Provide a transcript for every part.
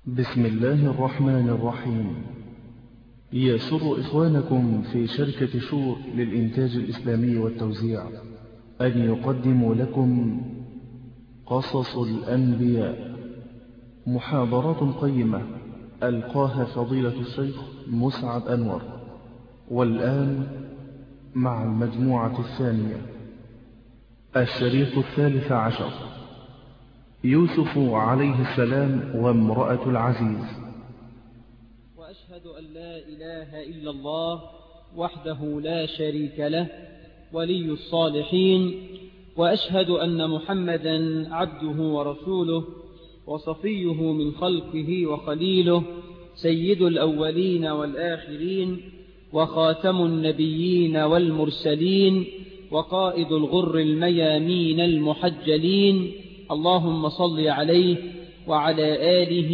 بسم الله الرحمن الرحيم يسر إخوانكم في شركة شور للإنتاج الإسلامي والتوزيع أن يقدموا لكم قصص الأنبياء محاضرات قيمة ألقاها فضيلة الشيخ مسعد أنور والآن مع المجموعة الثانية الشريط الثالث عشر يوسف عليه السلام وامرأة العزيز وأشهد أن لا إله إلا الله وحده لا شريك له ولي الصالحين وأشهد أن محمدا عبده ورسوله وصفيه من خلقه وخليله سيد الأولين والآخرين وخاتم النبيين والمرسلين وقائد الغر الميامين المحجلين اللهم صل عليه وعلى آله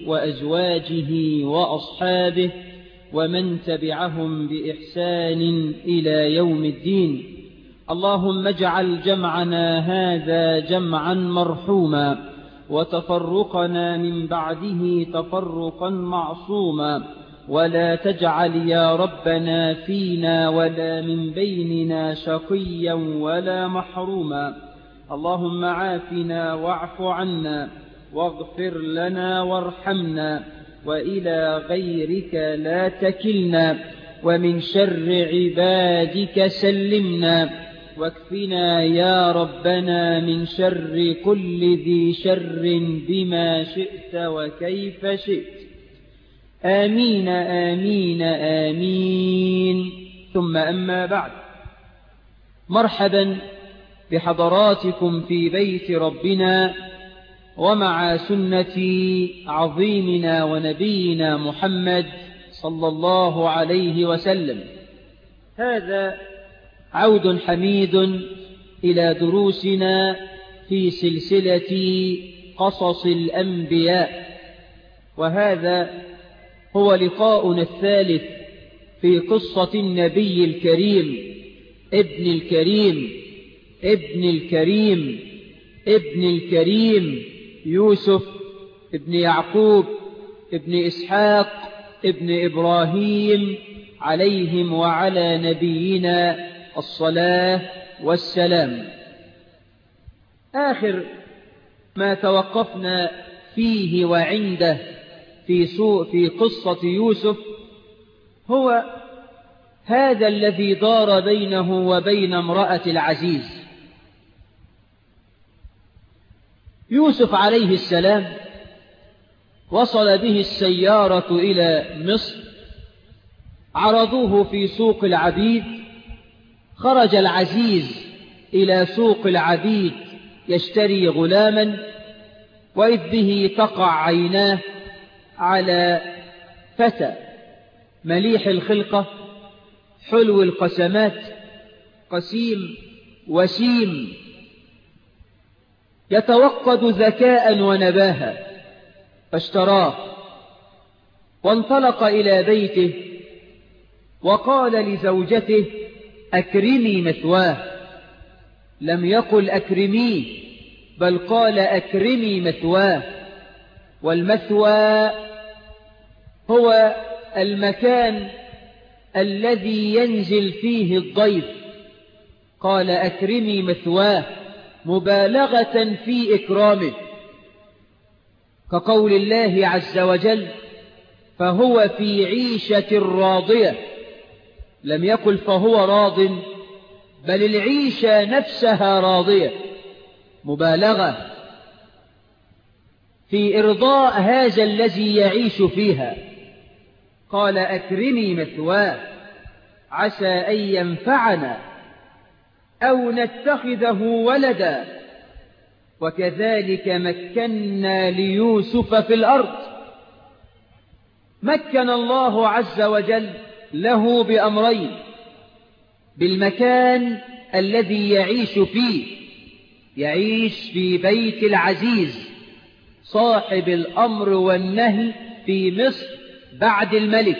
وأزواجه وأصحابه ومن تبعهم بإحسان إلى يوم الدين اللهم اجعل جمعنا هذا جمعا مرحوما وتفرقنا من بعده تفرقا معصوما ولا تجعل يا ربنا فينا ولا من بيننا شقيا ولا محروما اللهم عافنا واعف عنا واغفر لنا وارحمنا وإلى غيرك لا تكلنا ومن شر عبادك سلمنا واكفنا يا ربنا من شر كل ذي شر بما شئت وكيف شئت آمين آمين آمين ثم أما بعد مرحبا بحضراتكم في بيت ربنا ومع سنة عظيمنا ونبينا محمد صلى الله عليه وسلم هذا عود حميد إلى دروسنا في سلسلة قصص الأنبياء وهذا هو لقاؤنا الثالث في قصة النبي الكريم ابن الكريم ابن الكريم ابن الكريم يوسف ابن يعقوب ابن إسحاق ابن إبراهيم عليهم وعلى نبينا الصلاة والسلام آخر ما توقفنا فيه وعنده في, سوء في قصة يوسف هو هذا الذي دار بينه وبين امرأة العزيز يوسف عليه السلام وصل به السيارة إلى مصر عرضوه في سوق العبيد خرج العزيز إلى سوق العبيد يشتري غلاما وإذ به تقع عيناه على فتى مليح الخلقة حلو القسمات قسيم وسيم يتوقد ذكاء ونباها فاشتراه وانطلق إلى بيته وقال لزوجته أكرمي مثواه لم يقل أكرميه بل قال أكرمي مثواه والمثوى هو المكان الذي ينزل فيه الضيف قال أكرمي مثواه مبالغة في إكرامه كقول الله عز وجل فهو في عيشة راضية لم يقل فهو راض بل العيشة نفسها راضية مبالغة في إرضاء هذا الذي يعيش فيها قال أكرمي مثواه عسى أن ينفعنا أو نتخذه ولدا وكذلك مكنا ليوسف في الأرض مكن الله عز وجل له بأمرين بالمكان الذي يعيش فيه يعيش في بيت العزيز صاحب الأمر والنهي في مصر بعد الملك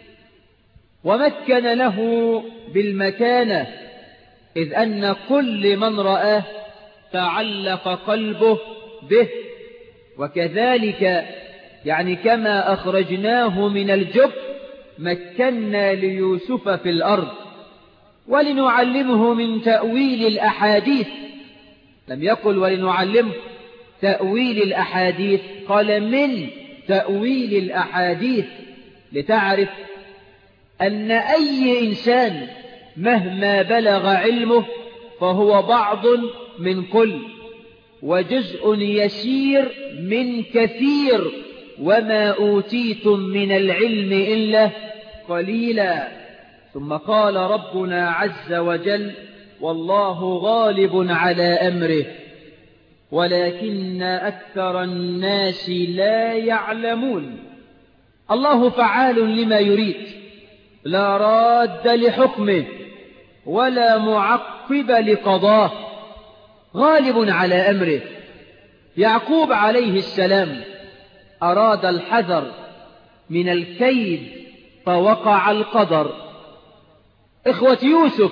ومكن له بالمكانة إذ أن كل من رآه تعلق قلبه به وكذلك يعني كما أخرجناه من الجب مكنا ليوسف في الأرض ولنعلمه من تأويل الأحاديث لم يقل ولنعلمه تأويل الأحاديث قال من تأويل الأحاديث لتعرف أن أي إنسان مهما بلغ علمه فهو بعض من كل وجزء يسير من كثير وما أوتيتم من العلم إلا قليلا ثم قال ربنا عز وجل والله غالب على أمره ولكن أكثر الناس لا يعلمون الله فعال لما يريد لا راد لحكمه ولا معقب لقضاه غالب على أمره يعقوب عليه السلام أراد الحذر من الكيد فوقع القدر إخوة يوسف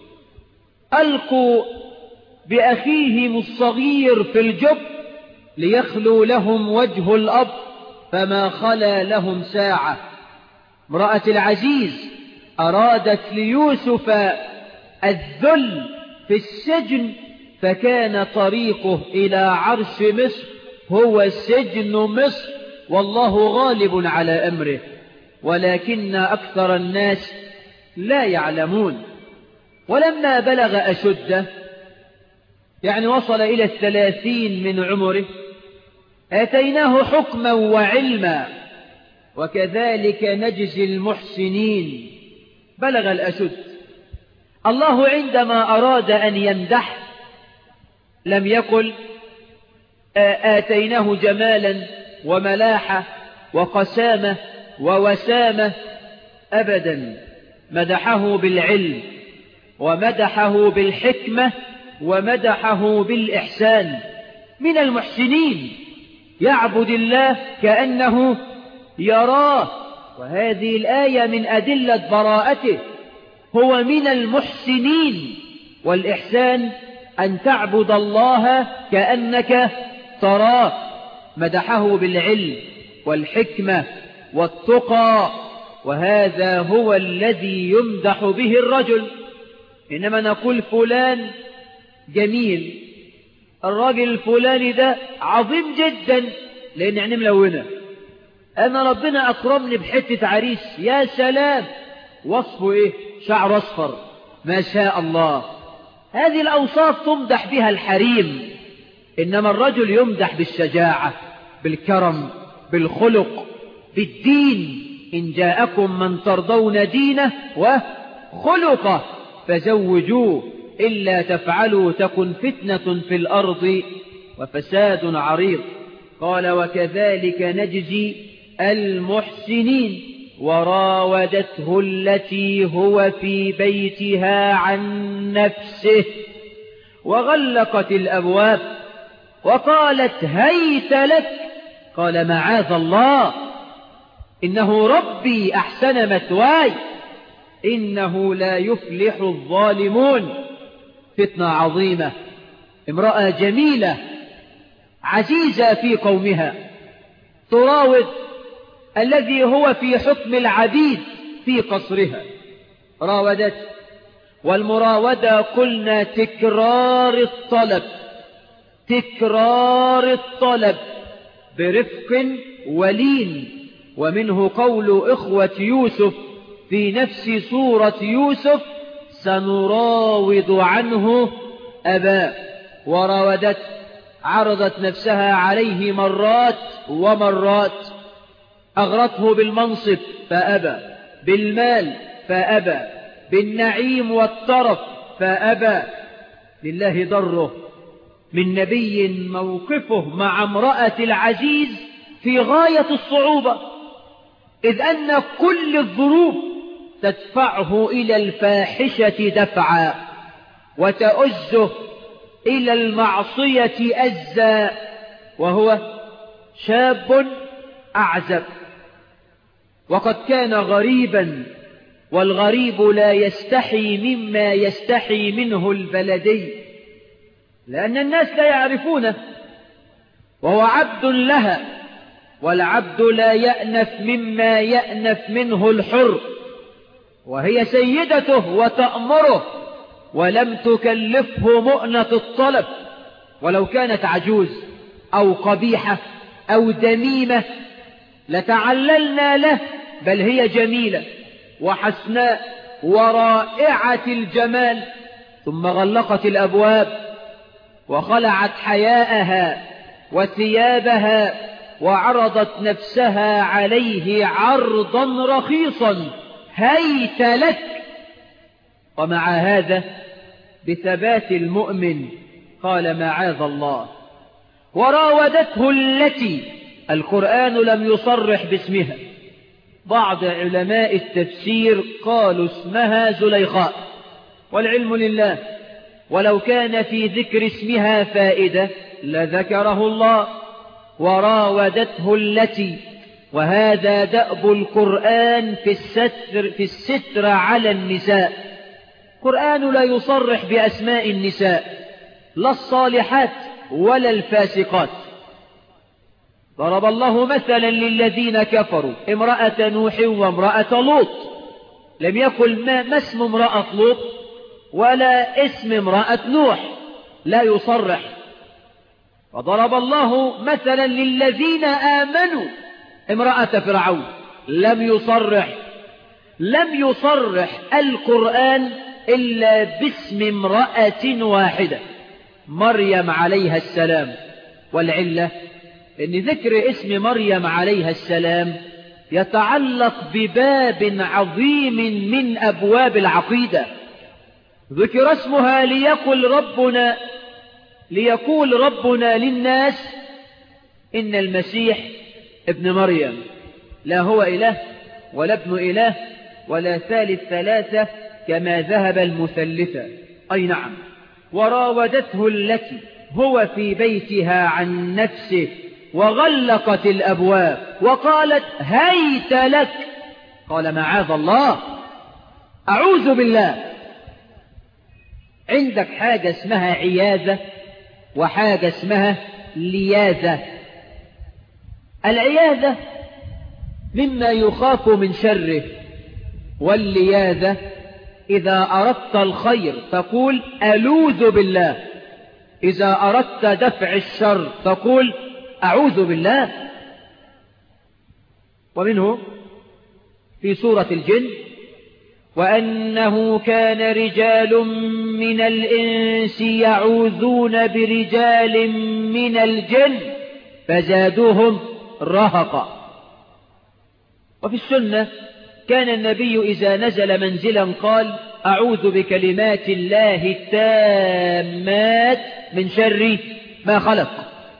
ألقوا بأخيهم الصغير في الجب ليخلو لهم وجه الأب فما خلا لهم ساعة امرأة العزيز أرادت ليوسف الذل في السجن فكان طريقه إلى عرش مصر هو سجن مصر والله غالب على أمره ولكن أكثر الناس لا يعلمون ولما بلغ أشده يعني وصل إلى الثلاثين من عمره آتيناه حكما وعلما وكذلك نجزي المحسنين بلغ الأشد الله عندما أراد أن يمدح لم يقل آتيناه جمالا وملاحة وقسامة ووسامة أبدا مدحه بالعلم ومدحه بالحكمة ومدحه بالإحسان من المحسنين يعبد الله كأنه يراه وهذه الآية من أدلة براءته هو من المحسنين والإحسان أن تعبد الله كأنك تراه مدحه بالعلم والحكمة والتقى وهذا هو الذي يمدح به الرجل إنما نقول فلان جميل الراجل الفلاني ده عظيم جدا لأن عينيه ملونة أنا ربنا أكرمني بحتة عريس يا سلام وصفه إيه شعر أصفر ما شاء الله هذه الأوصاف تمدح بها الحريم إنما الرجل يمدح بالشجاعة بالكرم بالخلق بالدين إن جاءكم من ترضون دينه وخلقه فزوجوه إلا تفعلوا تكن فتنة في الأرض وفساد عريض قال وكذلك نجزي المحسنين وراودته التي هو في بيتها عن نفسه وغلقت الأبواب وقالت هيت لك قال معاذ الله إنه ربي أحسن مثواي إنه لا يفلح الظالمون فتنة عظيمة امرأة جميلة عزيزة في قومها تراود الذي هو في حكم العبيد في قصرها راودت والمراودة قلنا تكرار الطلب تكرار الطلب برفق ولين ومنه قول إخوة يوسف في نفس سورة يوسف سنراود عنه أبا وراودت عرضت نفسها عليه مرات ومرات أغرته بالمنصب فأبى بالمال فأبى بالنعيم والطرف فأبى لله ضره من نبي موقفه مع امرأة العزيز في غاية الصعوبة إذ أن كل الظروف تدفعه إلى الفاحشة دفعا وتؤزه إلى المعصية أزا وهو شاب أعزب وقد كان غريبا والغريب لا يستحي مما يستحي منه البلدي لأن الناس لا يعرفونه وهو عبد لها والعبد لا يأنف مما يأنف منه الحر وهي سيدته وتأمره ولم تكلفه مؤنة الطلب ولو كانت عجوز أو قبيحة أو دميمة لتعللنا له بل هي جميلة وحسناء ورائعة الجمال ثم غلقت الأبواب وخلعت حياءها وثيابها وعرضت نفسها عليه عرضا رخيصا هيت لك ومع هذا بثبات المؤمن قال معاذ الله وراودته التي القرآن لم يصرح باسمها بعض علماء التفسير قالوا اسمها زليخاء والعلم لله ولو كان في ذكر اسمها فائدة لذكره الله وراودته التي وهذا دأب القرآن في الستر, في الستر على النساء القرآن لا يصرح بأسماء النساء لا الصالحات ولا الفاسقات ضرب الله مثلا للذين كفروا امرأة نوح وامرأة لوط لم يقل ما, ما اسم امرأة لوط ولا اسم امرأة نوح لا يصرح وضرب الله مثلا للذين آمنوا امرأة فرعون لم يصرح لم يصرح القرآن إلا باسم امرأة واحدة مريم عليها السلام والعلة ان ذكر اسم مريم عليها السلام يتعلق بباب عظيم من أبواب العقيدة ذكر اسمها ليقل ربنا ليقول ربنا للناس إن المسيح ابن مريم لا هو إله ولا ابن إله ولا ثالث ثلاثة كما ذهب المثلثة أي نعم وراودته التي هو في بيتها عن نفسه وغلقت الأبواب وقالت هيت لك قال معاذ الله أعوذ بالله عندك حاجة اسمها عياذة وحاجة اسمها لياذة العياذة مما يخاف من شره واللياذة إذا أردت الخير تقول ألوذ بالله إذا أردت دفع الشر تقول أعوذ بالله ومنه في سورة الجن وأنه كان رجال من الإنس يعوذون برجال من الجن فزادوهم رهقا وفي السنة كان النبي إذا نزل منزلا قال أعوذ بكلمات الله التامات من شر ما خلق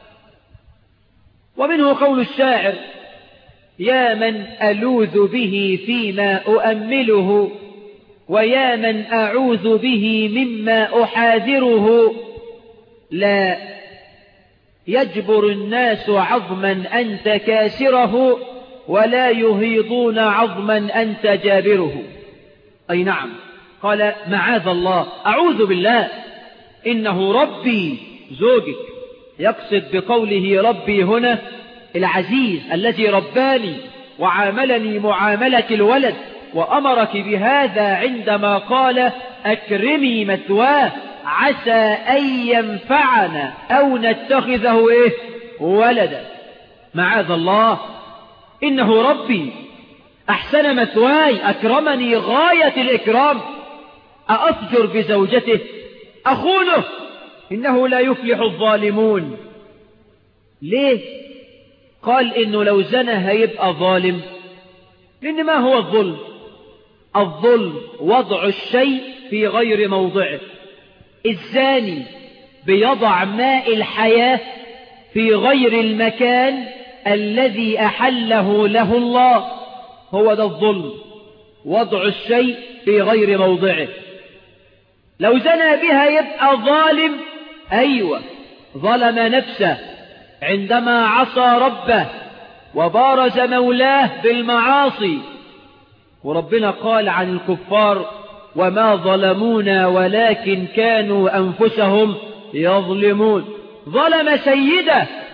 ومنه قول الشاعر يا من ألوذ به فيما أؤمله ويا من أعوذ به مما أحاذره لا يجبر الناس عظما أنت كاسره ولا يهيضون عظما أنت جابره أي نعم قال معاذ الله أعوذ بالله إنه ربي زوجك يقصد بقوله ربي هنا العزيز الذي رباني وعاملني معاملة الولد وأمرك بهذا عندما قال أكرمي مثواه عسى أن ينفعنا أو نتخذه إيه ولدا معاذ الله إنه ربي أحسن مثواي أكرمني غاية الإكرام أأفجر بزوجته أخونه إنه لا يفلح الظالمون ليه قال إنه لو زنى هيبقى ظالم لأن ما هو الظلم الظلم وضع الشيء في غير موضعه الزاني بيضع ماء الحياة في غير المكان الذي أحله له الله هو ده الظلم وضع الشيء في غير موضعه لو زنى بها يبقى ظالم أيوة ظلم نفسه عندما عصى ربه وبارز مولاه بالمعاصي وربنا قال عن الكفار وما ظلمونا ولكن كانوا أنفسهم يظلمون ظلم سيده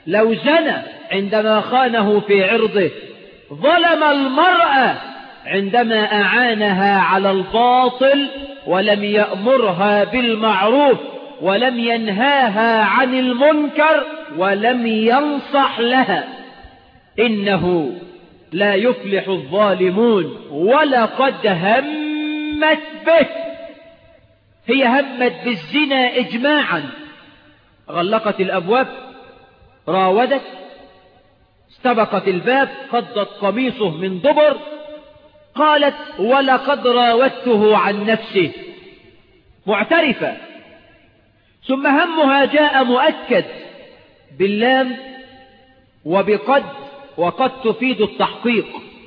لو زنى عندما خانه في عرضه ظلم المرأة عندما أعانها على الباطل ولم يأمرها بالمعروف ولم ينهاها عن المنكر ولم ينصح لها إنه لا يفلح الظالمون ولقد همت به هي همت بالزنا إجماعا غلقت الأبواب راودت استبقت الباب قضت قميصه من دبر قالت ولقد راودته عن نفسه معترفة ثم همها جاء مؤكد باللام وبقد وقد تفيد التحقيق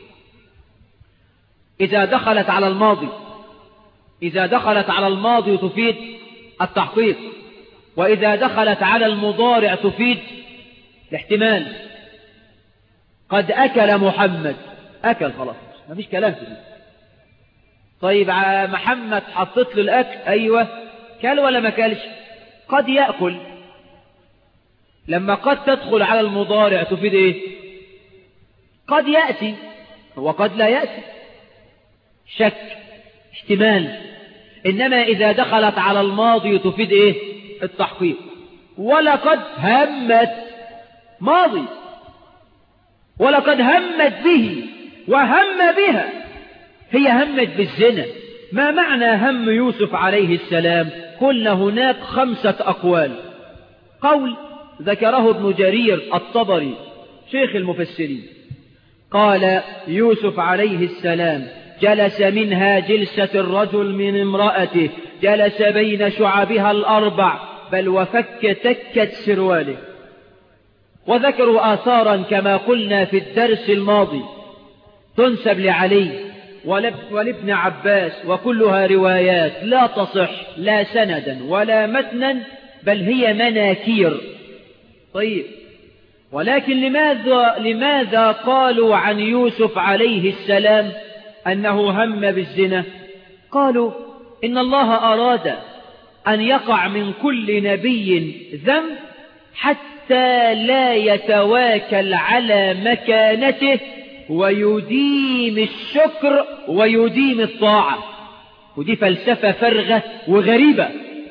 إذا دخلت على الماضي إذا دخلت على الماضي تفيد التحقيق وإذا دخلت على المضارع تفيد الاحتمال قد أكل محمد أكل خلاص ما فيش كلام في دي طيب محمد حطت له الأكل أيوة كل ولا ما كلش قد يأكل لما قد تدخل على المضارع تفيد إيه قد يأتي وقد لا يأتي شك احتمال إنما إذا دخلت على الماضي تفيد إيه التحقيق ولقد همت ماضي ولقد همت به وهم بها هي همت بالزنا ما معنى هم يوسف عليه السلام قلنا هناك خمسة أقوال قول ذكره ابن جرير الطبري شيخ المفسرين قال يوسف عليه السلام جلس منها جلسة الرجل من امرأته جلس بين شعبها الأربع بل وفك تكة سرواله وذكروا آثارا كما قلنا في الدرس الماضي تنسب لعلي ولابن عباس وكلها روايات لا تصح لا سندا ولا متنا بل هي مناكير طيب ولكن لماذا, لماذا قالوا عن يوسف عليه السلام أنه هم بالزنا قالوا إن الله أراد أن يقع من كل نبي ذنب حتى لا يتواكل على مكانته ويديم الشكر ويديم الطاعة ودي فلسفة فرغة وغريبة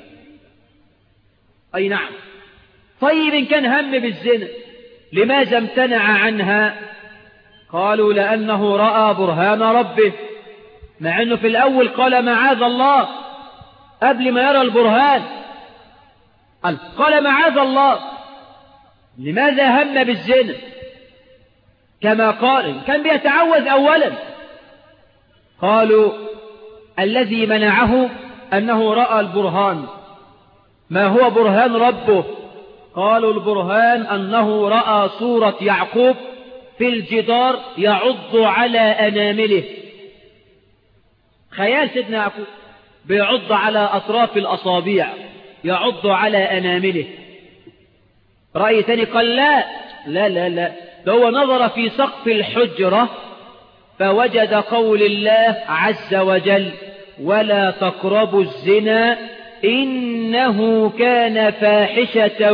أي نعم طيب إن كان هم بالزنا لماذا امتنع عنها قالوا لأنه رأى برهان ربه مع أنه في الأول قال معاذ الله قبل ما يرى البرهان قال, قال معاذ الله لماذا هم بالزنا كما قال كان بيتعوذ أولا قالوا الذي منعه أنه رأى البرهان ما هو برهان ربه قالوا البرهان أنه رأى صورة يعقوب في الجدار يعض على أنامله خيال سيدنا يعقوب بيعض على أطراف الأصابع يعض على أنامله رأي ثاني قال لا لا لا لا هو نظر في سقف الحجرة فوجد قول الله عز وجل ولا تقربوا الزنا إنه كان فاحشة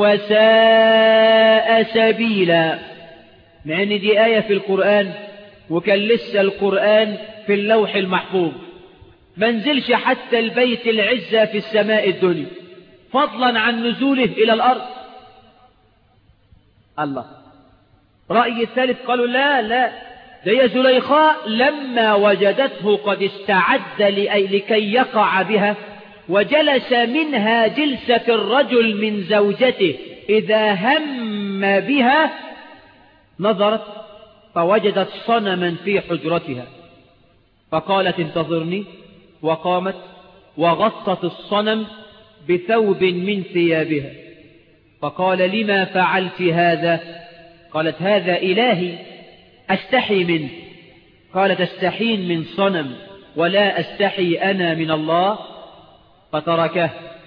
وساء سبيلا مع أن دي آية في القرآن وكان لسه القرآن في اللوح المحفوظ منزلش حتى البيت العزة في السماء الدنيا فضلا عن نزوله إلى الأرض الله رأي الثالث قالوا لا لا ده زليخاء لما وجدته قد استعد لكي يقع بها وجلس منها جلسة الرجل من زوجته إذا هم بها نظرت فوجدت صنما في حجرتها فقالت انتظرني وقامت وغطت الصنم بثوب من ثيابها فقال لما فعلت هذا قالت هذا إلهي أستحي منه قالت استحين من صنم ولا أستحي أنا من الله فتركه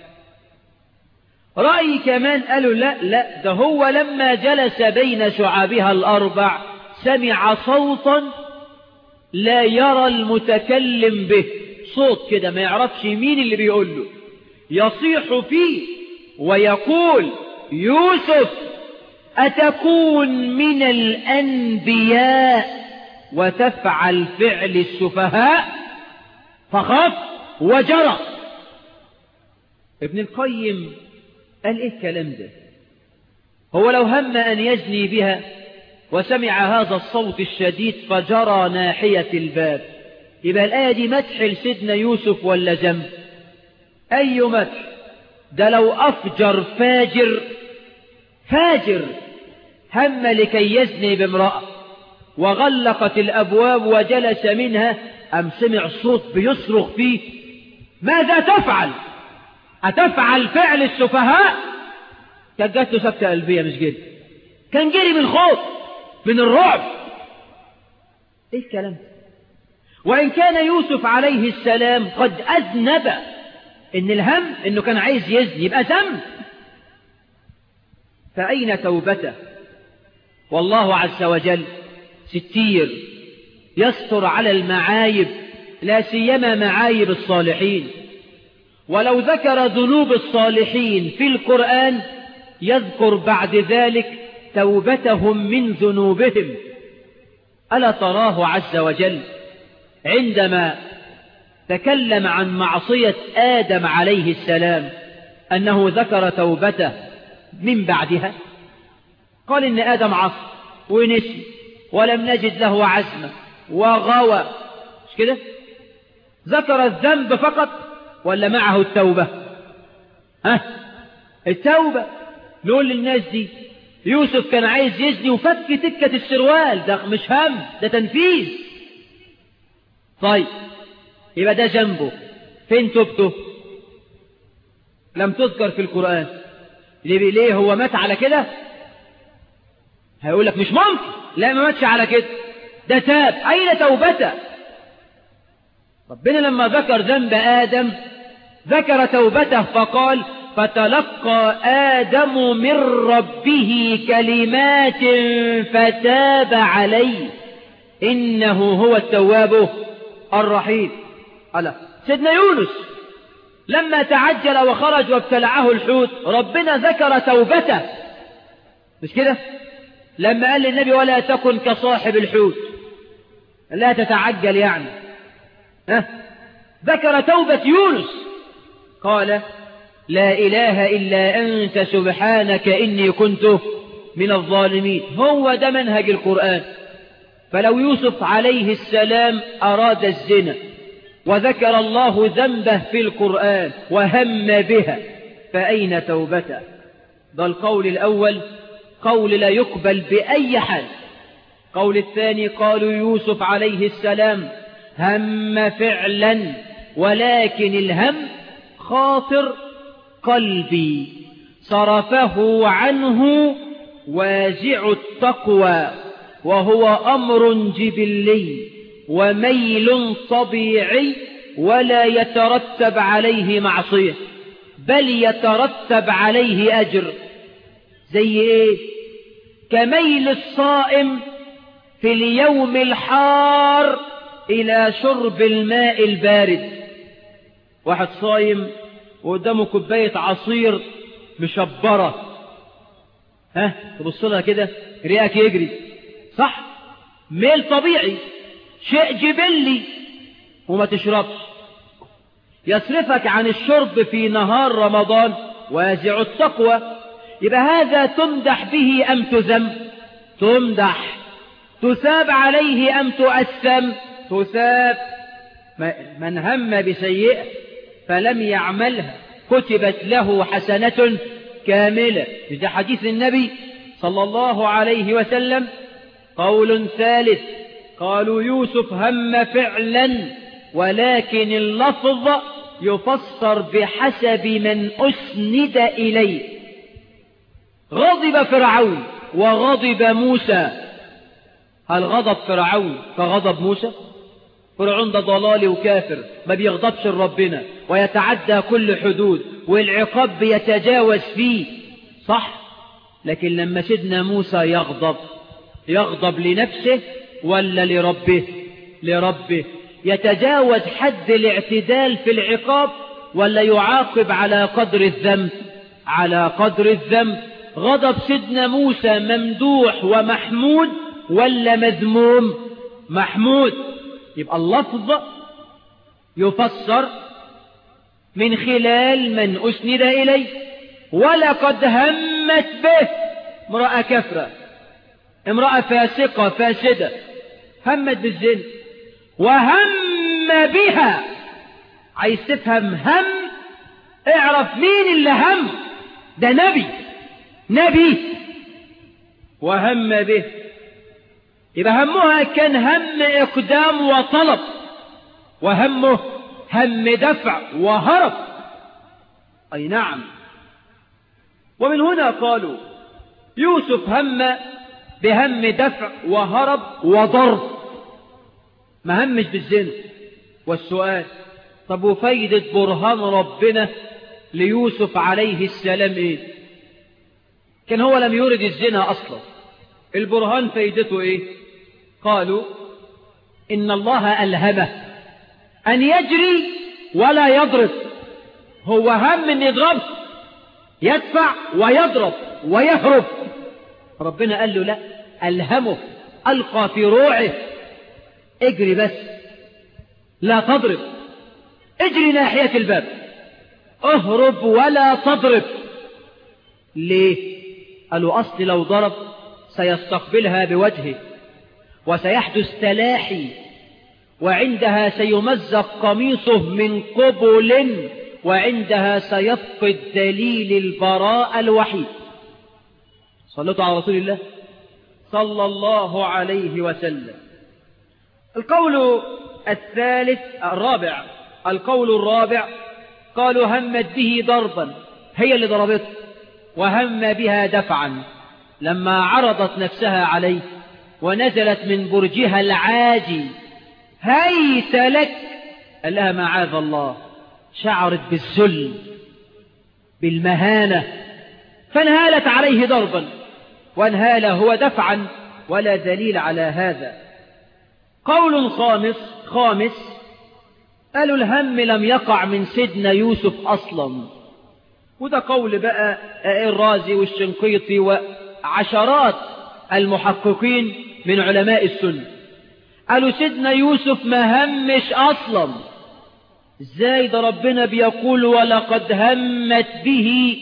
رأي كمان قالوا لا لا ده هو لما جلس بين شعابها الأربع سمع صوتا لا يرى المتكلم به صوت كده ما يعرفش مين اللي بيقول له يصيح فيه ويقول يوسف أتكون من الأنبياء وتفعل فعل السفهاء فخاف وجرى ابن القيم قال ايه الكلام ده هو لو هم أن يزني بها وسمع هذا الصوت الشديد فجرى ناحية الباب يبقى الآية دي مدح لسيدنا يوسف ولا ذنب أي مدح ده لو أفجر فاجر فاجر هم لكي يزني بامرأة وغلقت الأبواب وجلس منها أم سمع صوت بيصرخ فيه ماذا تفعل أتفعل فعل السفهاء كانت جات له سكتة قلبية مش جد كان جري من الخوف من الرعب ايه الكلام ده وإن كان يوسف عليه السلام قد أذنب إن الهم إنه كان عايز يزني يبقى ذنب فأين توبته والله عز وجل ستير يستر على المعايب لا سيما معايب الصالحين ولو ذكر ذنوب الصالحين في القرآن يذكر بعد ذلك توبتهم من ذنوبهم ألا تراه عز وجل عندما تكلم عن معصية آدم عليه السلام أنه ذكر توبته من بعدها قال إن آدم عصى ونسي ولم نجد له عزمة وغوى مش كده ذكر الذنب فقط ولا معه التوبة ها التوبة نقول للناس دي يوسف كان عايز يزني وفك تكة السروال ده مش هم ده تنفيذ طيب يبقى ده جنبه فين توبته لم تذكر في القرآن ليه, ليه هو مات على كده هيقول لك مش ممكن لا ما ماتش على كده ده تاب أين توبته ربنا لما ذكر ذنب آدم ذكر توبته فقال فتلقى آدم من ربه كلمات فتاب عليه إنه هو التواب الرحيم ألا سيدنا يونس لما تعجل وخرج وابتلعه الحوت ربنا ذكر توبته مش كده لما قال للنبي ولا تكن كصاحب الحوت لا تتعجل يعني ها ذكر توبة يونس قال لا إله إلا أنت سبحانك إني كنت من الظالمين هو ده منهج القرآن فلو يوسف عليه السلام أراد الزنا وذكر الله ذنبه في القرآن وهم بها فأين توبته ده القول الأول قول لا يقبل بأي حال قول الثاني قالوا يوسف عليه السلام هم فعلا ولكن الهم خاطر قلبي صرفه عنه وازع التقوى وهو أمر جبلي وميل طبيعي ولا يترتب عليه معصية بل يترتب عليه أجر زي إيه كميل الصائم في اليوم الحار إلى شرب الماء البارد واحد صايم وقدامه كوباية عصير مشبرة ها تبص لها كده ريقك يجري صح ميل طبيعي شيء جبلي وما تشربش يصرفك عن الشرب في نهار رمضان وازع التقوى يبقى هذا تمدح به أم تذم تمدح تثاب عليه أم تؤثم تثاب من هم بسيئة فلم يعملها كتبت له حسنة كاملة ده حديث النبي صلى الله عليه وسلم قول ثالث قالوا يوسف هم فعلا ولكن اللفظ يفسر بحسب من أسند إليه غضب فرعون وغضب موسى هل غضب فرعون كغضب موسى فرعون ده ضلالي وكافر ما بيغضبش لربنا ويتعدى كل حدود والعقاب بيتجاوز فيه صح لكن لما سيدنا موسى يغضب يغضب لنفسه ولا لربه لربه يتجاوز حد الاعتدال في العقاب ولا يعاقب على قدر الذنب على قدر الذنب غضب سيدنا موسى ممدوح ومحمود ولا مذموم محمود يبقى اللفظ يفسر من خلال من أسند إليه ولقد همت به امرأة كفرة امرأة فاسقة فاسدة همت بالزنا وهم بها عايز تفهم هم اعرف مين اللي هم ده نبي نبي وهم به يبقى همها كان هم إقدام وطلب وهمه هم دفع وهرب أي نعم ومن هنا قالوا يوسف هم بهم دفع وهرب وضرب ما همش بالزنا والسؤال طب وفايدة برهان ربنا ليوسف عليه السلام ايه كان هو لم يرد الزنا اصلا البرهان فايدته ايه قالوا ان الله الهمه ان يجري ولا يضرب هو هم ان يضرب يدفع ويضرب ويهرب ربنا قال له لا الهمه القى في روعه اجري بس لا تضرب اجري ناحية الباب اهرب ولا تضرب ليه قالوا أصل لو ضرب سيستقبلها بوجهه وسيحدث تلاحي وعندها سيمزق قميصه من قبل وعندها سيفقد دليل البراء الوحيد صلوا على رسول الله صلى الله عليه وسلم القول الثالث الرابع القول الرابع قالوا همت به ضربا هي اللي ضربته وهم بها دفعا لما عرضت نفسها عليه ونزلت من برجها العاجي هيت لك قال لها معاذ الله شعرت بالذل بالمهانة فانهالت عليه ضربا وانهال هو دفعا ولا دليل على هذا قول خامس خامس قالوا الهم لم يقع من سيدنا يوسف أصلا وده قول بقى الرازي والشنقيطي وعشرات المحققين من علماء السنة قالوا سيدنا يوسف ما همش أصلا ازاي ده ربنا بيقول ولقد همت به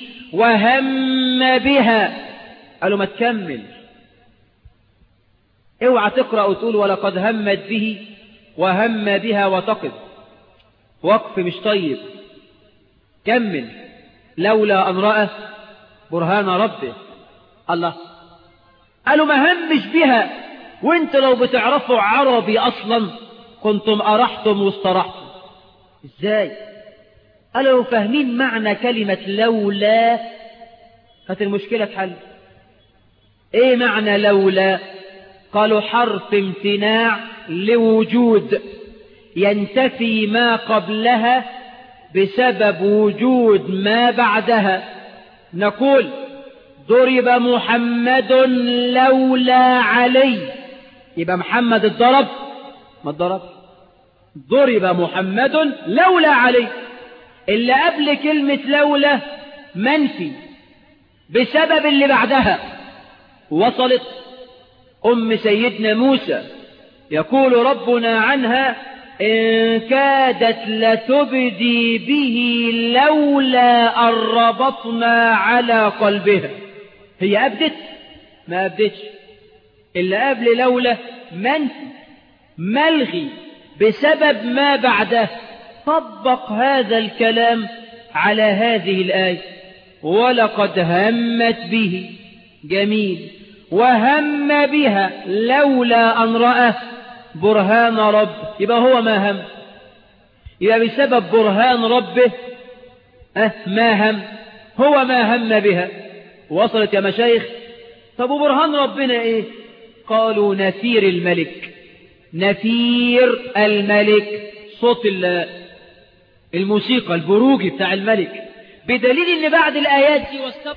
وهم بها قالوا ما تكمل اوعى تقرأ وتقول ولقد همت به وهم بها وتقف وقف مش طيب كمل لولا أن رأى برهان ربه الله قالوا ما همش بها وانت لو بتعرفوا عربي أصلا كنتم أرحتم واسترحتم ازاي قالوا فاهمين معنى كلمة لولا كانت المشكلة تحل ايه معنى لولا قالوا حرف امتناع لوجود ينتفي ما قبلها بسبب وجود ما بعدها نقول ضرب محمد لولا علي يبقى محمد اتضرب ما اتضرب ضرب محمد لولا علي اللي قبل كلمة لولا منفي بسبب اللي بعدها وصلت أم سيدنا موسى يقول ربنا عنها إن كادت لتبدي به لولا أن ربطنا على قلبها هي أبدت ما أبدتش اللي قبل لولا منفي ملغي بسبب ما بعده طبق هذا الكلام على هذه الآية ولقد همت به جميل وهم بها لولا أن رأى برهان رب يبقى هو ما هم يبقى بسبب برهان ربه أه ما هم هو ما هم بها وصلت يا مشايخ طب وبرهان ربنا ايه قالوا نفير الملك نفير الملك صوت الموسيقى البروجي بتاع الملك بدليل ان بعد الايات دي والسبب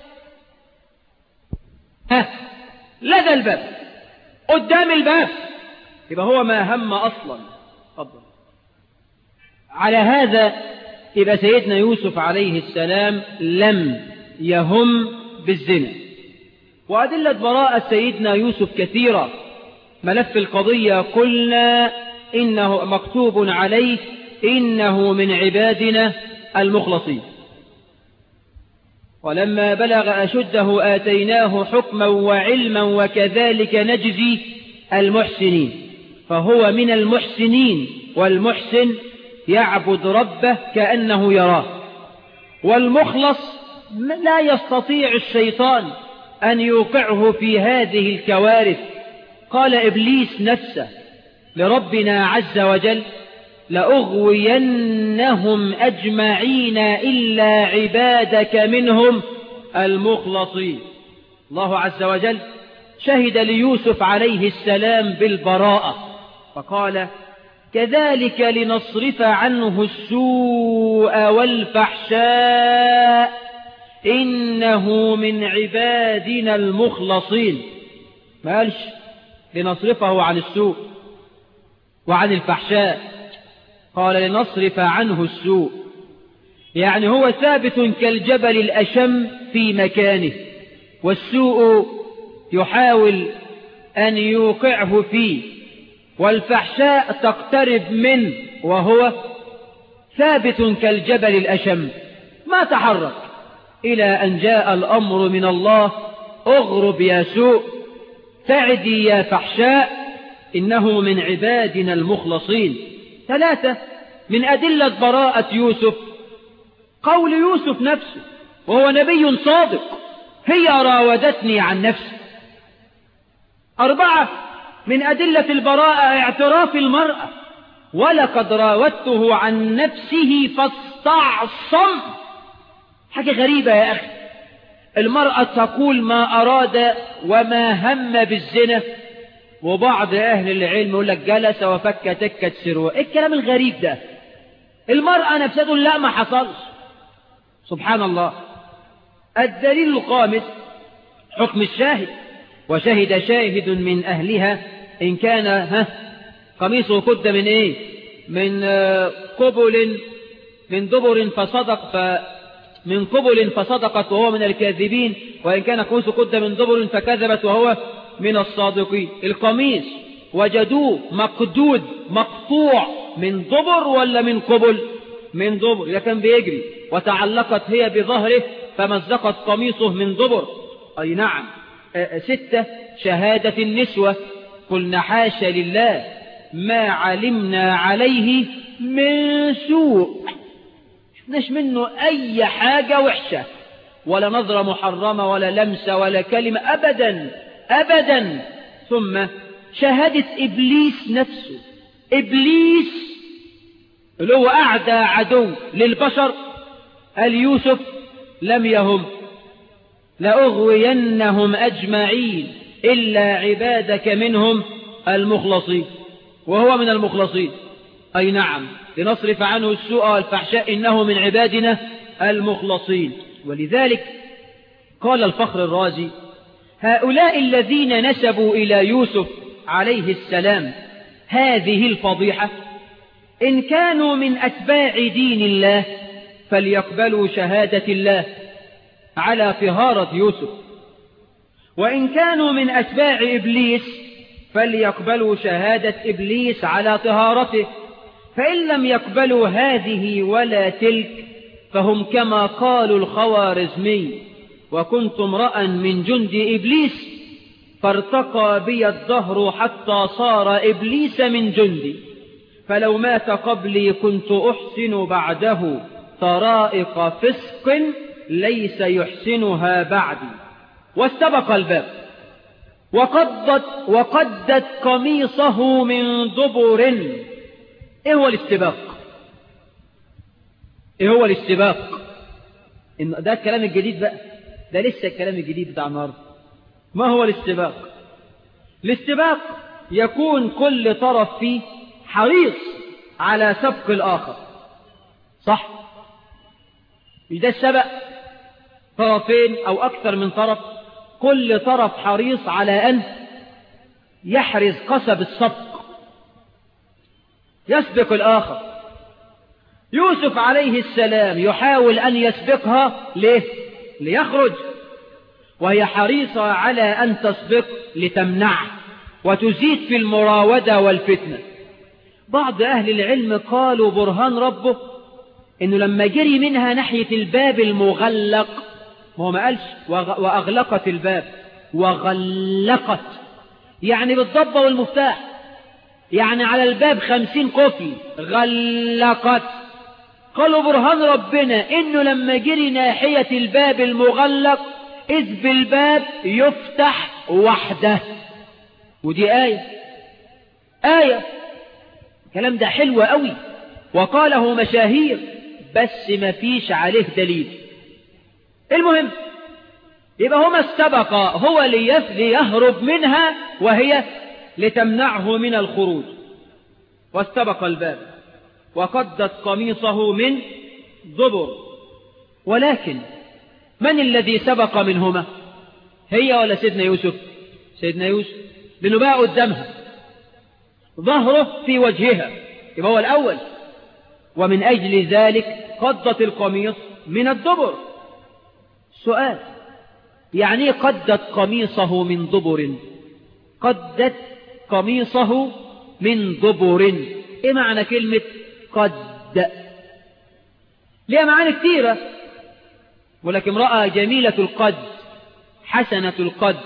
ها لدى الباب قدام الباب يبقى هو ما هم اصلا تفضل على هذا يبقى سيدنا يوسف عليه السلام لم يهم بالزنا وأدلة براءة سيدنا يوسف كثيرة ملف القضية قلنا إنه مكتوب عليه إنه من عبادنا المخلصين ولما بلغ أشده آتيناه حكما وعلما وكذلك نجزي المحسنين فهو من المحسنين والمحسن يعبد ربه كأنه يراه والمخلص لا يستطيع الشيطان أن يوقعه في هذه الكوارث قال إبليس نفسه لربنا عز وجل لأغوينهم أجمعين إلا عبادك منهم المخلصين الله عز وجل شهد ليوسف عليه السلام بالبراءة فقال كذلك لنصرف عنه السوء والفحشاء إنه من عبادنا المخلصين ما قالش لنصرفه عن السوء وعن الفحشاء قال لنصرف عنه السوء يعني هو ثابت كالجبل الأشم في مكانه والسوء يحاول أن يوقعه فيه والفحشاء تقترب منه وهو ثابت كالجبل الأشم ما تحرك إلى أن جاء الأمر من الله اغرب يا سوء تعدي يا فحشاء إنه من عبادنا المخلصين ثلاثة من أدلة براءة يوسف قول يوسف نفسه وهو نبي صادق هي راودتني عن نفسي أربعة من أدلة البراءة اعتراف المرأة ولقد راودته عن نفسه فاستعصم حاجة غريبة يا أخي المرأة تقول ما أراد وما هم بالزنا وبعض أهل العلم يقول لك جلس وفك تكة سروة إيه الكلام الغريب ده المرأة نفسها تقول لا ما حصلش سبحان الله الدليل الخامس حكم الشاهد وشهد شاهد من أهلها إن كان ها قميصه قد من إيه من قبل من دبر فصدق ف من قبل فصدقت وهو من الكاذبين وإن كان قميصه قد من دبر فكذبت وهو من الصادقين القميص وجدوه مقدود مقطوع من دبر ولا من قبل من دبر إذا كان بيجري وتعلقت هي بظهره فمزقت قميصه من دبر أي نعم ستة شهادة النسوة قلنا حاشا لله ما علمنا عليه من سوء شفناش منه أي حاجة وحشة ولا نظرة محرمة ولا لمسة ولا كلمة أبدا أبدا ثم شهادة إبليس نفسه إبليس اللي هو أعدى عدو للبشر قال يوسف لم يهم لأغوينهم أجمعين إلا عبادك منهم المخلصين وهو من المخلصين أي نعم لنصرف عنه السوء والفحشاء إنه من عبادنا المخلصين ولذلك قال الفخر الرازي هؤلاء الذين نسبوا إلى يوسف عليه السلام هذه الفضيحة إن كانوا من أتباع دين الله فليقبلوا شهادة الله على طهارة يوسف وإن كانوا من أتباع إبليس فليقبلوا شهادة إبليس على طهارته فإن لم يقبلوا هذه ولا تلك فهم كما قالوا الخوارزمي وكنت امرأ من جند إبليس فارتقى بي الدهر حتى صار إبليس من جندي فلو مات قبلي كنت أحسن بعده طرائق فسق ليس يحسنها بعدي واستبق الباب وقدت, وقدت قميصه من دبر ايه هو الاستباق ايه هو الاستباق إن ده الكلام الجديد بقى ده لسه الكلام الجديد بتاع النهارده ما هو الاستباق الاستباق يكون كل طرف فيه حريص على سبق الآخر صح ده السبق طرفين أو أكثر من طرف كل طرف حريص على أن يحرز قصب السبق يسبق الآخر يوسف عليه السلام يحاول أن يسبقها ليه؟ ليخرج وهي حريصة على أن تسبق لتمنعه وتزيد في المراودة والفتنة بعض أهل العلم قالوا برهان ربه إنه لما جري منها ناحية الباب المغلق ما هو ما قالش وأغلقت الباب وغلقت يعني بالضبة والمفتاح يعني على الباب خمسين قفل غلقت قالوا برهان ربنا إنه لما جري ناحية الباب المغلق إذ بالباب يفتح وحده ودي آية آية الكلام ده حلو قوي وقاله مشاهير بس ما فيش عليه دليل المهم يبقى هما استبقا هو ليهرب منها وهي لتمنعه من الخروج واستبق الباب وقدت قميصه من ضبر ولكن من الذي سبق منهما هي ولا سيدنا يوسف سيدنا يوسف لأنه بقى قدامها ظهره في وجهها يبقى هو الأول ومن أجل ذلك قدت القميص من الدبر سؤال يعني قدت قميصه من دبر قدت قميصه من دبر ايه معنى كلمة قد ليها معاني كثيرة ولكن امرأة جميلة القد حسنة القد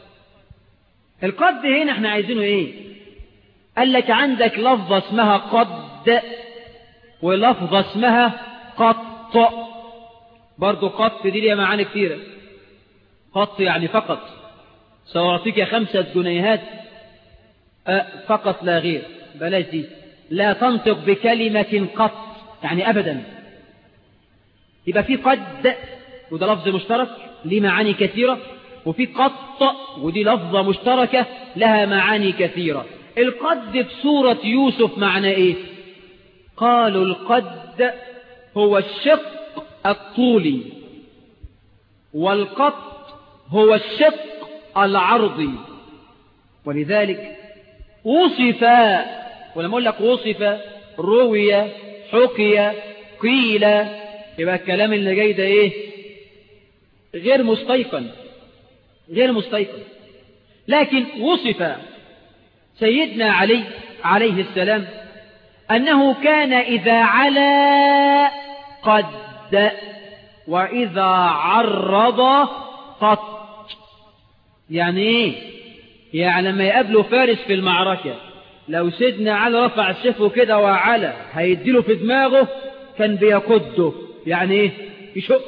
القد هنا احنا عايزينه ايه قال لك عندك لفظة اسمها قد ولفظة اسمها قط برضو قط دي ليها معاني كثيرة قط يعني فقط سأعطيك خمسة جنيهات أه فقط لا غير بلاش دي لا تنطق بكلمة قط يعني أبدا يبقى في قد وده لفظ مشترك ليه معاني كثيرة وفي قط ودي لفظة مشتركة لها معاني كثيرة القد في سورة يوسف معنى ايه قالوا القد هو الشق الطولي والقط هو الشق العرضي ولذلك وصف ولما اقول لك وصف روي حكي قيل يبقى الكلام اللي جاي ده ايه غير مستيقن غير مستيقن لكن وصف سيدنا علي عليه السلام أنه كان إذا علا قد وإذا عرض قط يعني ايه يعني لما يقابله فارس في المعركة لو سيدنا علي رفع السيف كده وعلى هيديله في دماغه كان بيقده يعني ايه يشق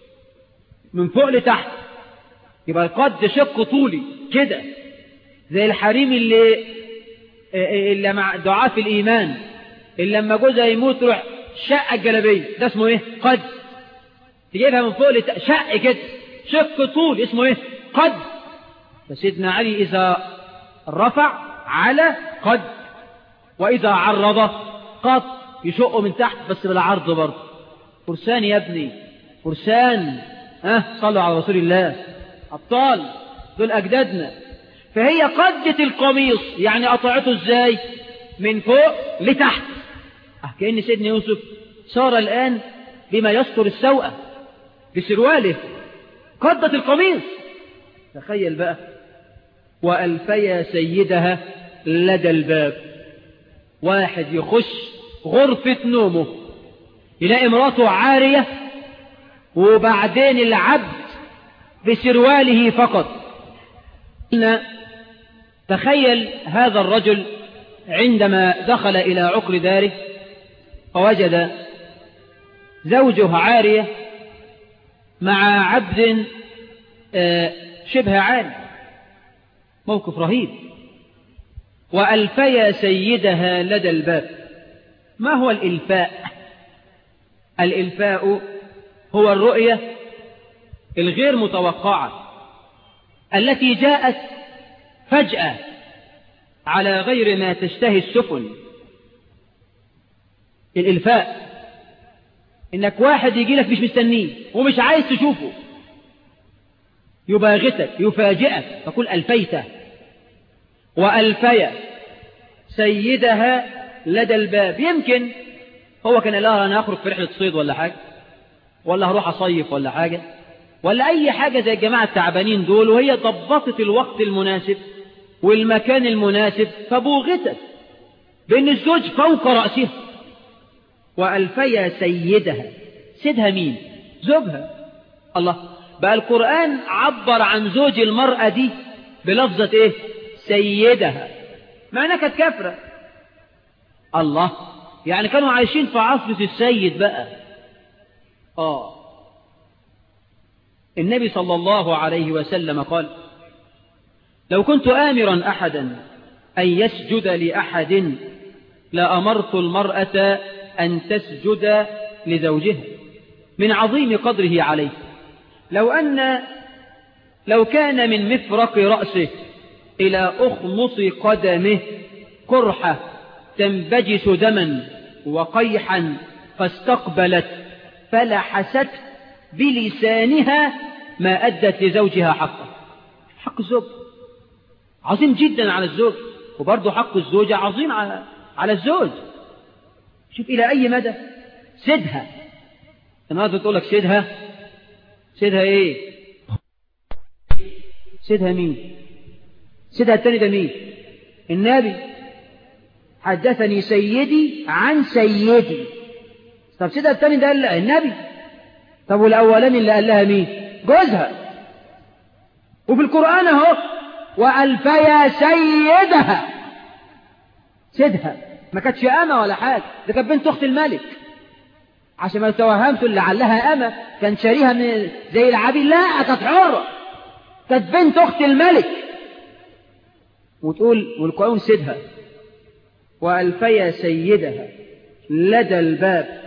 من فوق لتحت يبقى القد شق طولي كده زي الحريم اللي اللي مع ضعاف الإيمان اللي لما جوزها يموت روح شق الجلبية ده اسمه ايه قد تجيبها من فوق لتحت شق كده شق طول اسمه ايه قد فسيدنا علي إذا رفع على قد وإذا عرض قد يشقه من تحت بس بالعرض برضه فرسان يا ابني فرسان ها أه صلوا على رسول الله أبطال دول أجدادنا فهي قدت القميص يعني قطعته ازاي من فوق لتحت أه كأن سيدنا يوسف صار الآن بما يستر السوءة بسرواله قدت القميص تخيل بقى وألفيا سيدها لدى الباب واحد يخش غرفة نومه يلاقي امراته عارية وبعدين العبد بسرواله فقط تخيل هذا الرجل عندما دخل إلى عقر داره فوجد زوجه عارية مع عبد شبه عاري موقف رهيب وألفيا سيدها لدى الباب ما هو الإلفاء الإلفاء هو الرؤية الغير متوقعة التي جاءت فجأة على غير ما تشتهي السفن الإلفاء إنك واحد يجي لك مش مستنيه ومش عايز تشوفه يباغتك يفاجئك تقول ألفيته وألفي سيدها لدى الباب يمكن هو كان لها أنا أخرج في رحلة صيد ولا حاجة ولا هروح أصيف ولا حاجة ولا أي حاجة زي الجماعة التعبانين دول وهي ضبطت الوقت المناسب والمكان المناسب فبوغتت بأن الزوج فوق رأسها وألفيا سيدها سيدها مين زوجها الله بقى القرآن عبر عن زوج المرأة دي بلفظة ايه سيدها معناها كانت كافرة الله يعني كانوا عايشين في عصر السيد بقى اه النبي صلى الله عليه وسلم قال لو كنت آمرا أحدا أن يسجد لأحد لأمرت المرأة أن تسجد لزوجها من عظيم قدره عليه لو أن لو كان من مفرق رأسه إلى أخمص قدمه قرحة تنبجس دما وقيحا فاستقبلت فلحست بلسانها ما أدت لزوجها حقه حق الزوج عظيم جدا على الزوج وبرضه حق الزوجة عظيم على على الزوج شوف إلى أي مدى سدها النهارده تقول لك سدها سدها إيه سدها مين سدها التاني ده مين النبي حدثني سيدي عن سيدي طب سيدها التاني ده قال النبي طب والأولاني اللي قال لها مين جوزها وفي القرآن اهو وألفيا سيدها سيدها ما كانتش أمة ولا حاجة ده كانت بنت أخت الملك عشان ما توهمتوا اللي علها أمة كان شاريها من زي العبيد لا كانت حرة كانت بنت أخت الملك وتقول والقرآن سيدها وألفيا سيدها لدى الباب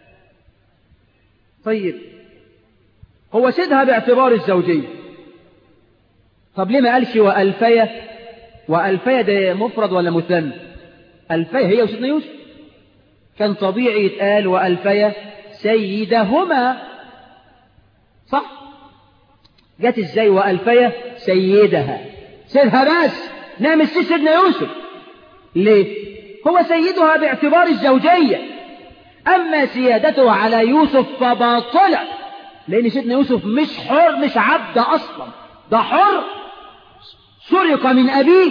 طيب هو سيدها باعتبار الزوجية طب ليه ما قالش وألفيا وألفيا ده مفرد ولا مثنى ألفيا هي وسيدنا يوسف كان طبيعي يتقال وألفيا سيدهما صح جت ازاي وألفيا سيدها سيدها بس نعم السي سيدنا يوسف ليه هو سيدها باعتبار الزوجية أما سيادته على يوسف فباطلة لأن سيدنا يوسف مش حر مش عبد أصلا ده حر سرق من أبيه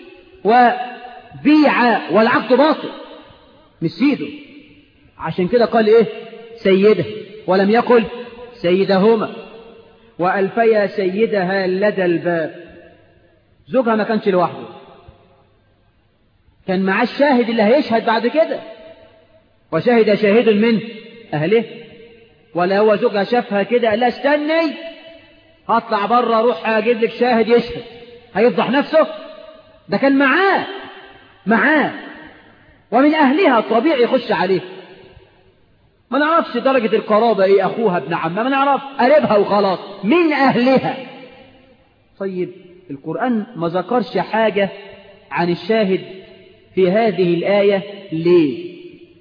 وبيع والعبد باطل مش سيده عشان كده قال إيه سيده ولم يقل سيدهما وألفيا سيدها لدى الباب زوجها ما كانش لوحده كان معاه الشاهد اللي هيشهد بعد كده وشهد شاهد من أهله ولا هو زوجها شافها كده قال لها استني هطلع بره اروح اجيب لك شاهد يشهد هيفضح نفسه ده كان معاه معاه ومن أهلها طبيعي يخش عليه ما نعرفش درجة القرابة ايه أخوها ابن عمها ما نعرف قريبها وخلاص من أهلها طيب القرآن ما ذكرش حاجة عن الشاهد في هذه الآية ليه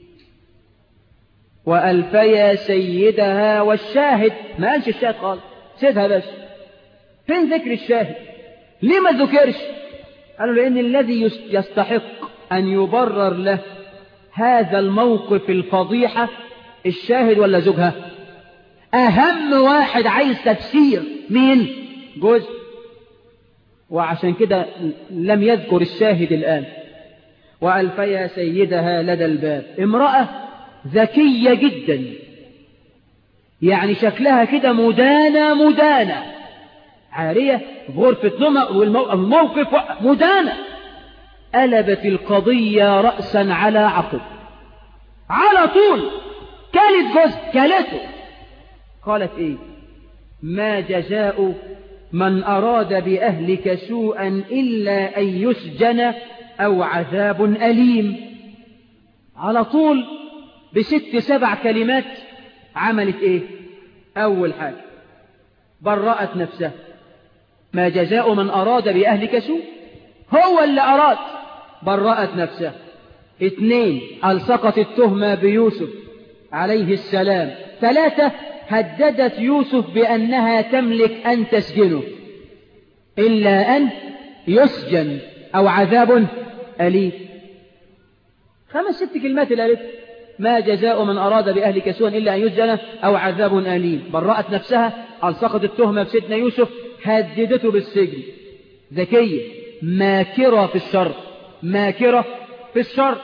وألفيا سيدها والشاهد ما قالش الشاهد قال سيدها بس فين ذكر الشاهد ليه ما ذكرش قالوا لأن الذي يستحق أن يبرر له هذا الموقف الفضيحة الشاهد ولا زوجها أهم واحد عايز تفسير مين جوز وعشان كده لم يذكر الشاهد الآن وألفيا سيدها لدى الباب امرأة ذكية جدا يعني شكلها كده مدانة مدانة عارية في غرفة نومها والموقف مدانة قلبت القضية رأسا على عقب على طول كالت جزء كالته قالت ايه ما جزاء من أراد بأهلك سوءا إلا أن يسجن أو عذاب أليم على طول بست سبع كلمات عملت ايه أول حاجة برأت نفسها ما جزاء من أراد بأهلك سوء هو اللي أراد برأت نفسها اثنين ألصقت التهمة بيوسف عليه السلام ثلاثة هددت يوسف بأنها تملك أن تسجنه إلا أن يسجن أو عذاب أليم خمس ست كلمات اللي قالت ما جزاء من أراد بأهلك سوءا إلا أن يسجن أو عذاب أليم برأت نفسها ألصقت التهمة بسيدنا يوسف هددته بالسجن ذكية ماكرة في الشر ماكرة في الشر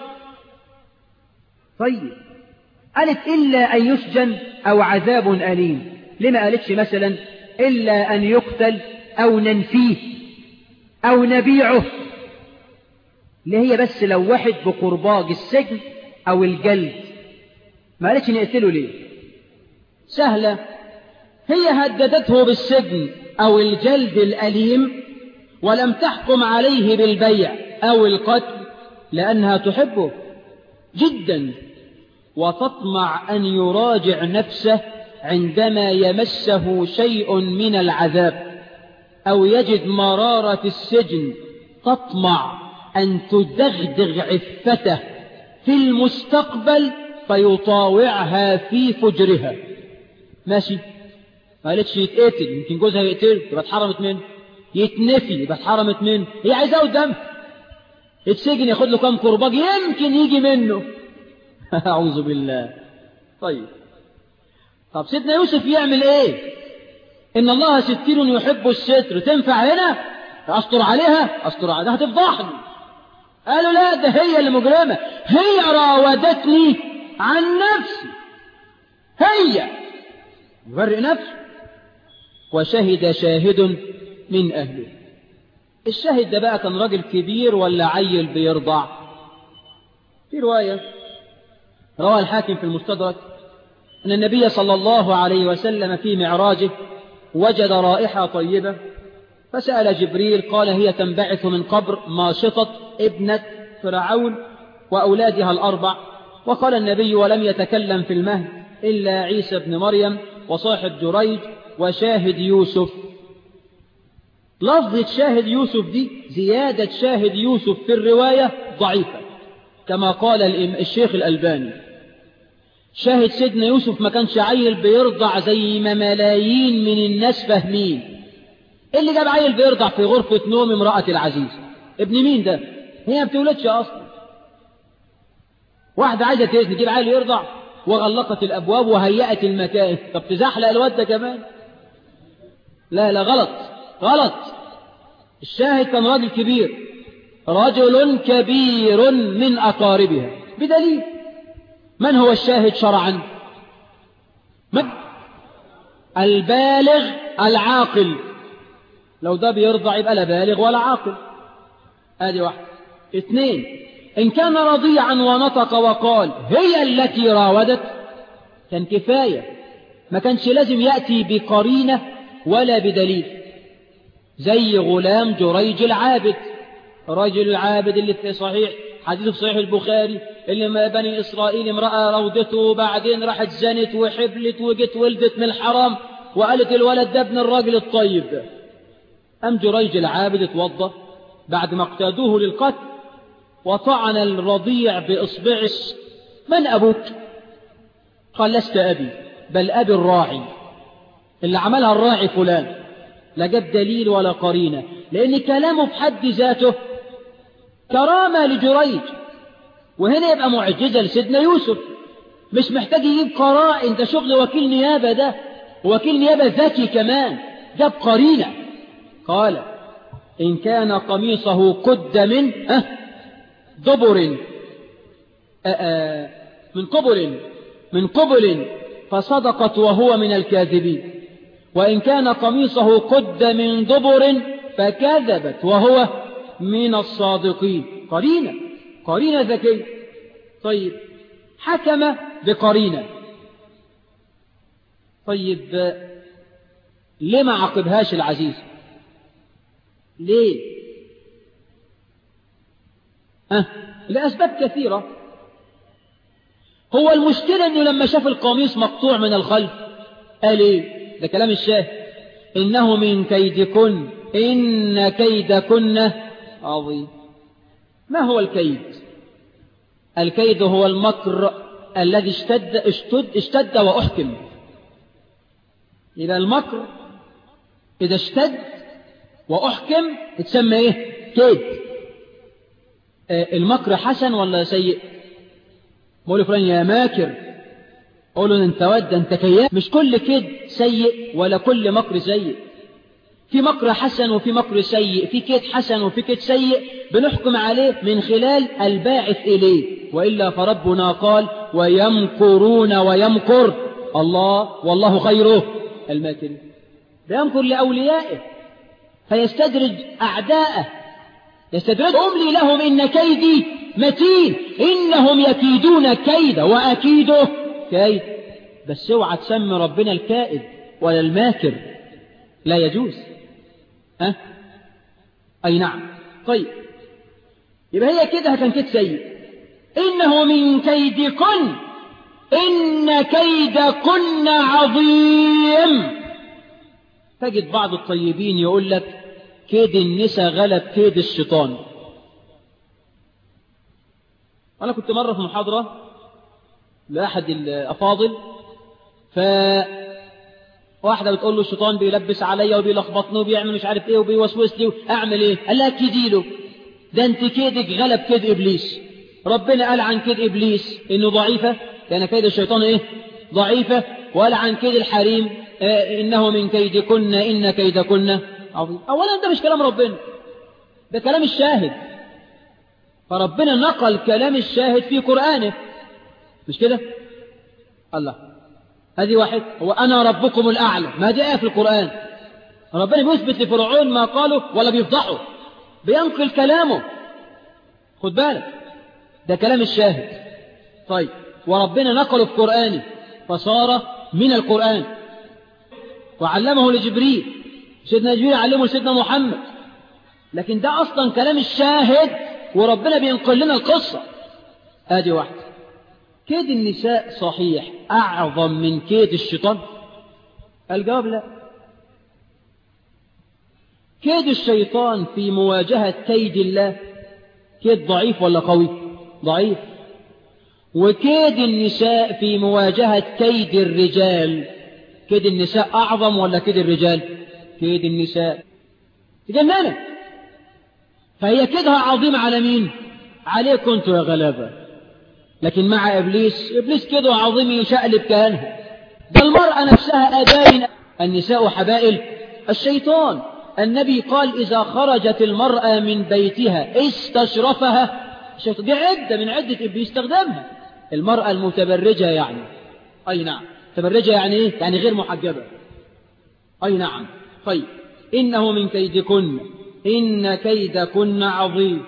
طيب قالت إلا أن يسجن أو عذاب أليم لما قالتش مثلا إلا أن يقتل أو ننفيه أو نبيعه اللي هي بس لو واحد بقرباج السجن أو الجلد ما قالتش نقتله ليه سهلة هي هددته بالسجن أو الجلد الأليم ولم تحكم عليه بالبيع أو القتل لأنها تحبه جدا وتطمع أن يراجع نفسه عندما يمسه شيء من العذاب أو يجد مرارة السجن تطمع أن تدغدغ عفته في المستقبل فيطاوعها في فجرها ماشي ما قالتش يتقتل يمكن جوزها يقتل يبقى اتحرمت منه يتنفي يبقى اتحرمت منه هي عايزاه قدام يتسجن ياخد له كام كرباج يمكن يجي منه أعوذ بالله طيب طب سيدنا يوسف يعمل ايه إن الله ستير يحب الستر تنفع هنا أستر عليها أستر عليها هتفضحني قالوا لا ده هي اللي مجرمة هي راودتني عن نفسي هي يبرئ نفسه وشهد شاهد من أهله الشاهد ده بقى كان راجل كبير ولا عيل بيرضع في رواية روى الحاكم في المستدرك أن النبي صلى الله عليه وسلم في معراجه وجد رائحة طيبة فسأل جبريل قال هي تنبعث من قبر ماشطة ابنة فرعون وأولادها الأربع وقال النبي ولم يتكلم في المهد إلا عيسى بن مريم وصاحب جريج وشاهد يوسف لفظة شاهد يوسف دي زيادة شاهد يوسف في الرواية ضعيفة كما قال الشيخ الألباني شاهد سيدنا يوسف ما كانش عيل بيرضع زي ما ملايين من الناس فاهمين اللي جاب عيل بيرضع في غرفة نوم امرأة العزيز ابن مين ده هي ما بتولدش أصلا واحدة عايزة تزن تجيب عيل يرضع وغلقت الأبواب وهيأت المكان طب تزحلق الواد ده كمان لا لا غلط غلط الشاهد كان راجل كبير رجل كبير من أقاربها بدليل من هو الشاهد شرعا من البالغ العاقل لو ده بيرضع يبقى لا بالغ ولا عاقل ادي واحد اثنين إن كان رضيعا ونطق وقال هي التي راودت كان كفاية ما كانش لازم يأتي بقرينة ولا بدليل زي غلام جريج العابد رجل العابد اللي في صحيح حديث في صحيح البخاري اللي ما بني إسرائيل امرأة روضته وبعدين راحت زنت وحبلت وجت ولدت من الحرام وقالت الولد ده ابن الراجل الطيب ده أم جريج العابد اتوضى بعد ما اقتادوه للقتل وطعن الرضيع بإصبعه من أبوك قال لست أبي بل أبي الراعي اللي عملها الراعي فلان لا جاب دليل ولا قرينة لأن كلامه في حد ذاته كرامة لجريج وهنا يبقى معجزة لسيدنا يوسف مش محتاج يجيب قرائن ده شغل وكيل نيابة ده وكيل نيابة ذكي كمان جاب قرينة قال إن كان قميصه قد من أه دبر أه من قبل من قبل فصدقت وهو من الكاذبين وإن كان قميصه قد من دبر فكذبت وهو من الصادقين قرينة قرينة ذكية طيب حكم بقرينة طيب ليه ما عاقبهاش العزيز ليه أه لأسباب كثيرة هو المشكلة أنه لما شاف القميص مقطوع من الخلف قال إيه ده كلام الشاهد إنه من كيدكن إن كيدكن عظيم ما هو الكيد الكيد هو المكر الذي اشتد اشتد, اشتد وأحكم إذا المكر إذا اشتد وأحكم تسمى إيه كيد آه المكر حسن ولا سيء بقول فلان يا ماكر قولوا انت ود انت كيان مش كل كيد سيء ولا كل مكر سيء في مكر حسن وفي مكر سيء في كيد حسن وفي كيد سيء بنحكم عليه من خلال الباعث إليه وإلا فربنا قال ويمكرون ويمكر الله والله خيره الماكرين بيمكر لأوليائه فيستدرج أعداءه يستدرج أملي لهم إن كيدي متين إنهم يكيدون كيدا وأكيده كيد بس اوعى تسمي ربنا الكائد ولا الماكر لا يجوز أه؟ أي نعم طيب يبقى هي كده كان كده سيء إنه من كيدكن إن كيدكن عظيم تجد بعض الطيبين يقول لك كيد النساء غلب كيد الشيطان أنا كنت مرة في محاضرة لأحد الأفاضل ف واحدة بتقول له الشيطان بيلبس عليا وبيلخبطني وبيعمل مش عارف ايه وبيوسوس لي اعمل ايه قال لها كيدي له ده انت كيدك غلب كيد ابليس ربنا قال عن كيد ابليس انه ضعيفة كان كيد الشيطان ايه ضعيفة وقال عن كيد الحريم آه انه من كيدكن ان كيدكن عظيم اولا ده مش كلام ربنا ده كلام الشاهد فربنا نقل كلام الشاهد في قرآنه مش كده الله هذه واحد هو أنا ربكم الأعلى ما دي آية في القرآن ربنا بيثبت لفرعون ما قاله ولا بيفضحه بينقل كلامه خد بالك ده كلام الشاهد طيب وربنا نقله في قرآنه فصار من القرآن وعلمه لجبريل سيدنا جبريل علمه لسيدنا محمد لكن ده أصلا كلام الشاهد وربنا بينقل لنا القصة ادي واحدة كيد النساء صحيح أعظم من كيد الشيطان الجواب لا كيد الشيطان في مواجهة كيد الله كيد ضعيف ولا قوي ضعيف وكيد النساء في مواجهة كيد الرجال كيد النساء أعظم ولا كيد الرجال كيد النساء تجننك فهي كيدها عظيم على مين عليه كنت يا غلابة لكن مع إبليس إبليس كده عظيم يشقلب كهنها ده المرأة نفسها أداين النساء حبائل الشيطان النبي قال إذا خرجت المرأة من بيتها استشرفها الشيطان دي عدة من عدة إبليس استخدامها المرأة المتبرجة يعني أي نعم تبرجة يعني إيه؟ يعني غير محجبة أي نعم طيب إنه من كيدكن إن كيدكن عظيم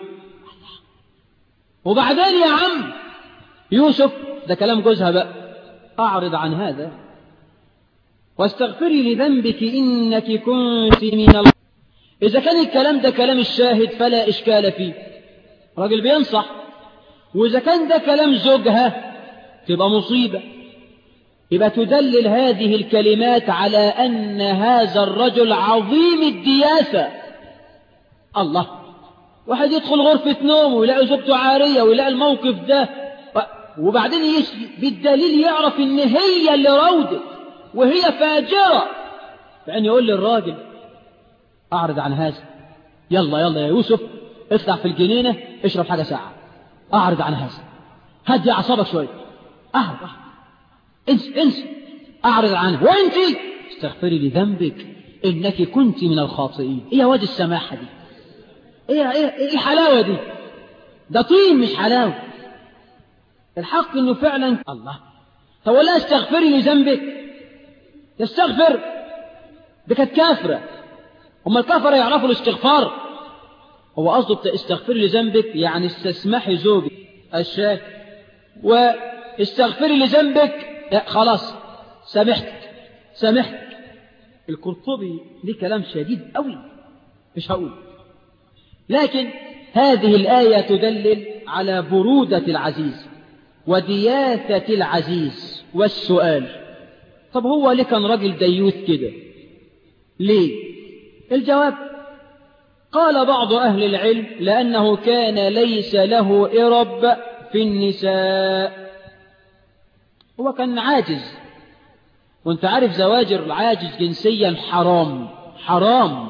وبعدين يا عم يوسف ده كلام جوزها بقى أعرض عن هذا واستغفري لذنبك إنك كنت من الله إذا كان الكلام ده كلام الشاهد فلا إشكال فيه راجل بينصح وإذا كان ده كلام زوجها تبقى مصيبة يبقى تدلل هذه الكلمات على أن هذا الرجل عظيم الدياسة الله واحد يدخل غرفة نوم ويلاقي زوجته عارية ويلاقي الموقف ده وبعدين بالدليل يعرف ان هي اللي راودت وهي فاجرة فان يقول للراجل اعرض عن هذا يلا يلا يا يوسف اطلع في الجنينة اشرب حاجة ساعة اعرض عن هذا هدي اعصابك شوية اعرض اعرض انس انس اعرض عنه وانت استغفري لذنبك انك كنت من الخاطئين ايه يا واد السماحة دي ايه ايه ايه الحلاوة دي ده طين مش حلاوة الحق انه فعلا الله طب ولا استغفري لذنبك تستغفر دي كانت كافرة هم الكفرة يعرفوا الاستغفار هو قصده استغفري لذنبك يعني استسمحي زوجك الشاك واستغفري لذنبك خلاص سامحتك سامحتك القرطبي ليه كلام شديد قوي مش هقول لكن هذه الآية تدلل على برودة العزيز ودياثة العزيز والسؤال طب هو ليه كان راجل ديوث كده ليه الجواب قال بعض أهل العلم لأنه كان ليس له إرب في النساء هو كان عاجز وانت عارف زواجر العاجز جنسيا حرام حرام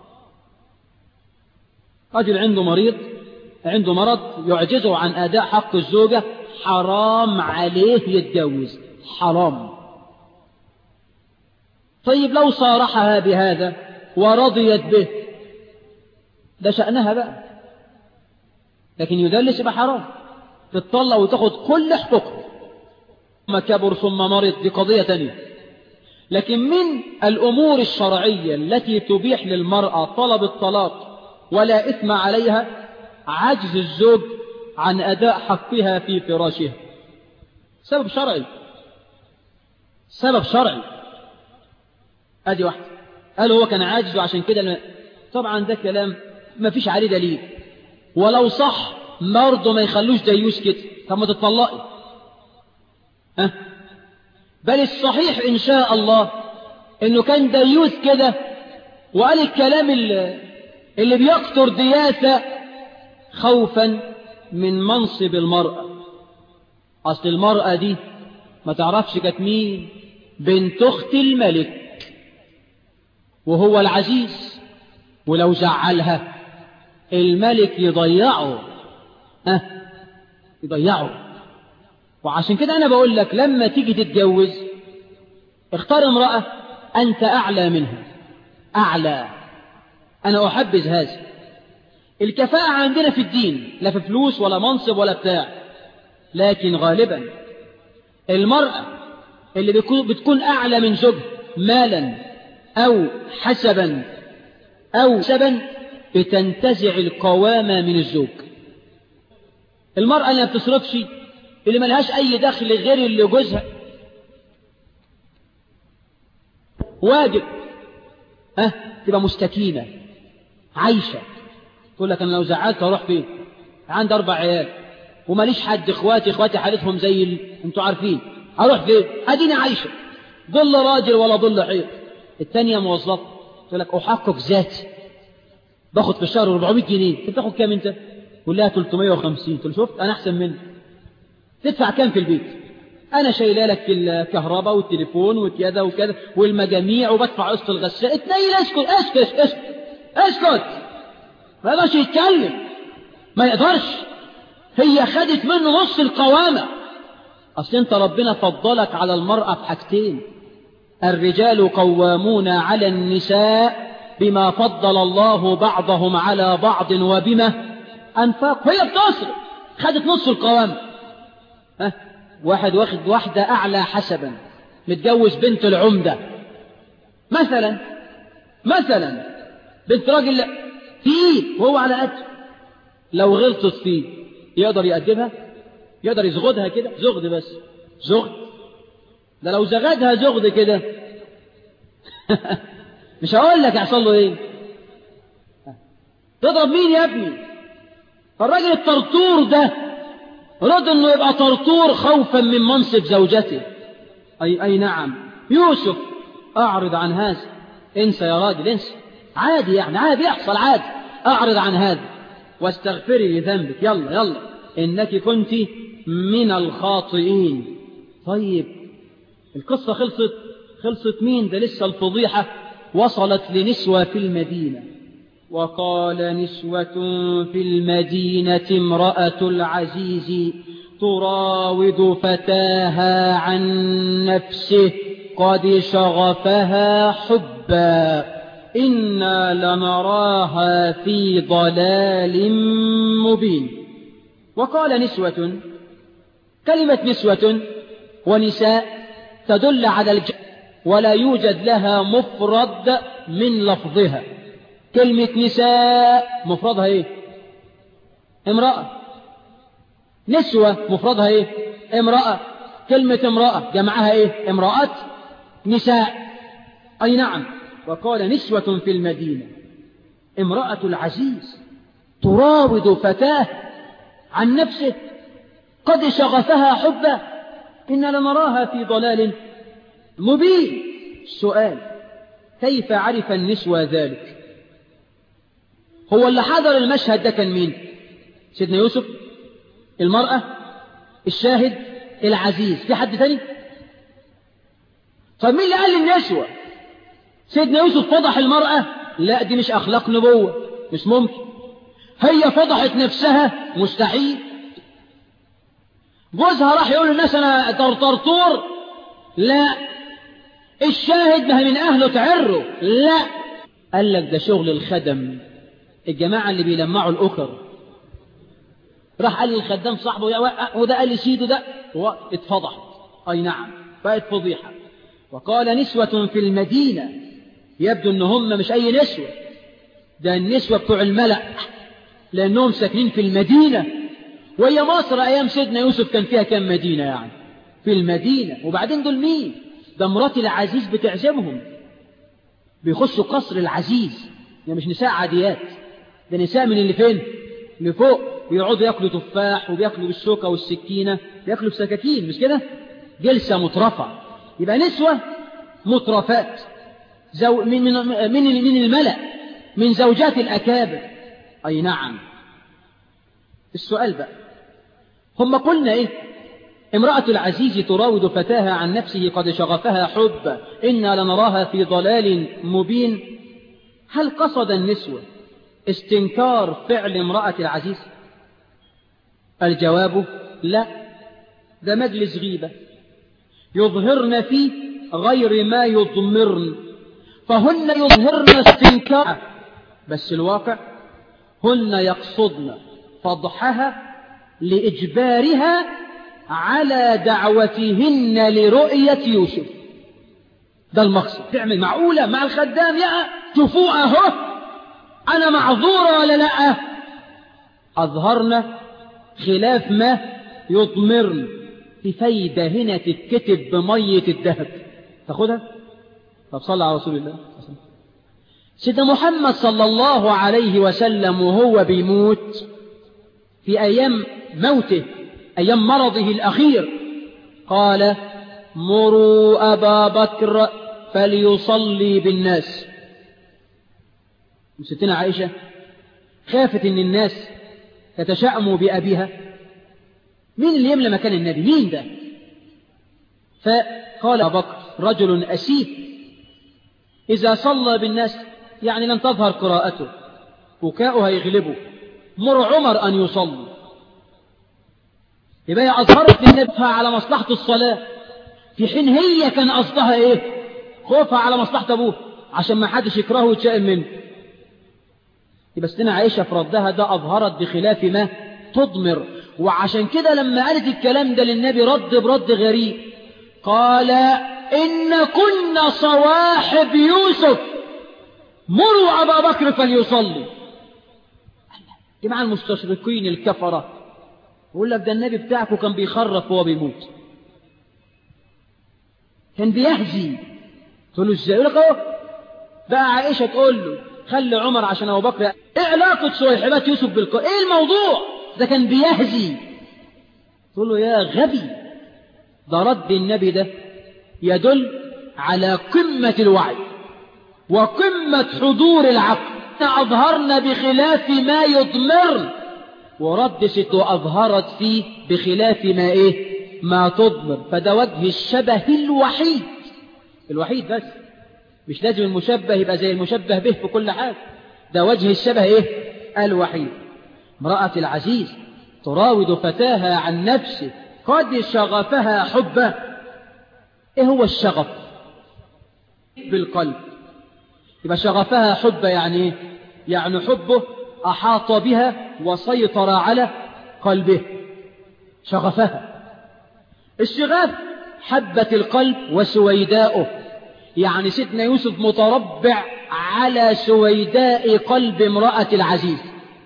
رجل عنده مريض عنده مرض يعجزه عن أداء حق الزوجة حرام عليه يتجوز حرام طيب لو صارحها بهذا ورضيت به ده شأنها بقى لكن يدلس يبقى حرام تتطلع وتاخد كل حقوقه ثم كبر ثم مرض دي قضية تانية لكن من الأمور الشرعية التي تبيح للمرأة طلب الطلاق ولا إثم عليها عجز الزوج عن أداء حقها في فراشها سبب شرعي سبب شرعي ادي واحدة قال هو كان عاجز وعشان كده طبعا ده كلام ما فيش عليه دليل ولو صح برضه ما يخلوش ديوس كده طب ما تطلقي ها بل الصحيح ان شاء الله انه كان ديوس كده وقال الكلام اللي, اللي بيقطر دياسة خوفا من منصب المرأة اصل المرأة دي ما تعرفش كانت مين بنت اخت الملك وهو العزيز ولو زعلها الملك يضيعه أه يضيعه وعشان كده أنا بقول لك لما تيجي تتجوز اختار امرأة أنت أعلى منها أعلى أنا أحبذ هذا الكفاءة عندنا في الدين لا في فلوس ولا منصب ولا بتاع لكن غالبا المرأة اللي بيكون بتكون أعلى من زوجها مالا أو حسبا أو سبا بتنتزع القوامة من الزوج المرأة اللي ما بتصرفش اللي ملهاش أي دخل غير اللي جوزها واجب ها أه؟ تبقى مستكينة عايشة تقول لك أنا لو زعلت أروح فين عندي أربع عيال وماليش حد إخواتي إخواتي حالتهم زي ال... أنتوا عارفين أروح فين أديني عايشة ظل راجل ولا ظل حيط الثانية موظفة تقول لك أحقق ذاتي باخد في الشهر 400 جنيه انت بتاخد كام انت تقول لها 350 تقول شفت انا احسن منك تدفع كام في البيت انا شايله لك الكهرباء والتليفون وكذا وكذا والمجاميع وبدفع قسط الغسالة اتنيل اسكت اسكت اسكت اسكت ما يقدرش يتكلم ما يقدرش هي خدت منه نص القوامة اصل انت ربنا فضلك على المرأة في حاجتين الرجال قوامون على النساء بما فضل الله بعضهم على بعض وبما أنفاق هي بتصرف خدت نص القوام ها واحد واخد واحدة أعلى حسبا متجوز بنت العمدة مثلا مثلا بنت راجل فيه وهو على قد لو غلطت فيه يقدر يقدمها يقدر يزغدها كده زغد بس زغد ده لو زغدها زغد كده مش هقول لك يحصل له ايه تضرب مين يا ابني الراجل الطرطور ده رد انه يبقى طرطور خوفا من منصب زوجته اي اي نعم يوسف اعرض عن هذا انسى يا راجل انسى عادي يعني عادي يحصل عادي اعرض عن هذا واستغفري لذنبك يلا يلا انك كنت من الخاطئين طيب القصة خلصت خلصت مين ده لسه الفضيحة وصلت لنسوة في المدينة وقال نسوة في المدينة امرأة العزيز تراود فتاها عن نفسه قد شغفها حبا إنا لنراها في ضلال مبين وقال نسوة كلمة نسوة ونساء تدل على الجنة ولا يوجد لها مفرد من لفظها كلمة نساء مفردها ايه امرأة نسوة مفردها ايه امرأة كلمة امرأة جمعها ايه امرأة نساء اي نعم وقال نسوة في المدينة امرأة العزيز تراود فتاه عن نفسه قد شغفها حبه إن لنراها في ضلال مبين سؤال كيف عرف النسوة ذلك هو اللي حضر المشهد ده كان مين سيدنا يوسف المرأة الشاهد العزيز في حد تاني طب مين اللي قال للنسوة سيدنا يوسف فضح المرأة لا دي مش أخلاق نبوة مش ممكن هي فضحت نفسها مستحيل جوزها راح يقول للناس انا طرطرطور لا الشاهد ما من أهله تعره لا قال لك ده شغل الخدم الجماعة اللي بيلمعوا الأخر راح قال للخدام صاحبه وده قال لسيده ده اتفضح أي نعم بقت فضيحة وقال نسوة في المدينة يبدو ان هم مش أي نسوة ده النسوة بتوع الملأ لأنهم ساكنين في المدينة وهي مصر أيام سيدنا يوسف كان فيها كام مدينة يعني في المدينة وبعدين دول مين ده مرات العزيز بتعزمهم بيخشوا قصر العزيز يعني مش نساء عاديات ده نساء من اللي فين اللي فوق بيقعدوا ياكلوا تفاح وبياكلوا بالشوكة والسكينة بياكلوا بسكاكين مش كده جلسة مترفة يبقى نسوة مترفات زو من, من, من, من الملأ من زوجات الأكابر أي نعم السؤال بقى هم قلنا إيه امرأة العزيز تراود فتاها عن نفسه قد شغفها حب إنا لنراها في ضلال مبين هل قصد النسوة استنكار فعل امرأة العزيز الجواب لا ده مجلس غيبة يظهرن فيه غير ما يضمرن فهن يظهرن استنكار بس الواقع هن يقصدن فضحها لإجبارها على دعوتهن لرؤية يوسف ده المقصد تعمل معقولة مع الخدام يا شوفوا اهو أنا معذورة ولا لا أظهرنا خلاف ما يضمرن في فايدة هنا تتكتب بمية الذهب تاخدها طب صلى على رسول الله سيدنا محمد صلى الله عليه وسلم وهو بيموت في أيام موته أيام مرضه الأخير قال مروا أبا بكر فليصلي بالناس ستنا عائشة خافت أن الناس تتشأموا بأبيها مين اللي يملى مكان النبي مين ده فقال أبا بكر رجل أسيف إذا صلى بالناس يعني لن تظهر قراءته بكاؤها يغلبه مر عمر أن يصلي يبقى أظهرت للنبي على مصلحة الصلاة في حين هي كان قصدها إيه خوفها على مصلحة أبوه عشان ما حدش يكرهه ويتشائم منه يبقى ستنا عائشة في ردها ده أظهرت بخلاف ما تضمر وعشان كده لما قالت الكلام ده للنبي رد برد غريب قال إن كنا صواحب يوسف مروا أبا بكر فليصلي جماعة المستشرقين الكفرة يقول لك ده النبي بتاعكم كان بيخرف وهو بيموت كان بيهزي تقول له ازاي يقول لك اهو بقى عائشة تقول له خلي عمر عشان ابو بكر ايه علاقة صيحبات يوسف بالقرآن ايه الموضوع ده كان بيهزي تقول له يا غبي ده رد النبي ده يدل على قمة الوعي وقمة حضور العقل أظهرنا بخلاف ما يضمر ورد ست أظهرت فيه بخلاف ما إيه ما تضمر فده وجه الشبه الوحيد الوحيد بس مش لازم المشبه يبقى زي المشبه به في كل حاجة ده وجه الشبه إيه الوحيد امرأة العزيز تراود فتاها عن نفسه قد شغفها حبه ايه هو الشغف بالقلب يبقى شغفها حبه يعني ايه يعني حبه أحاط بها وسيطر على قلبه شغفها الشغاف حبة القلب وسويداؤه يعني سيدنا يوسف متربع على سويداء قلب امرأة العزيز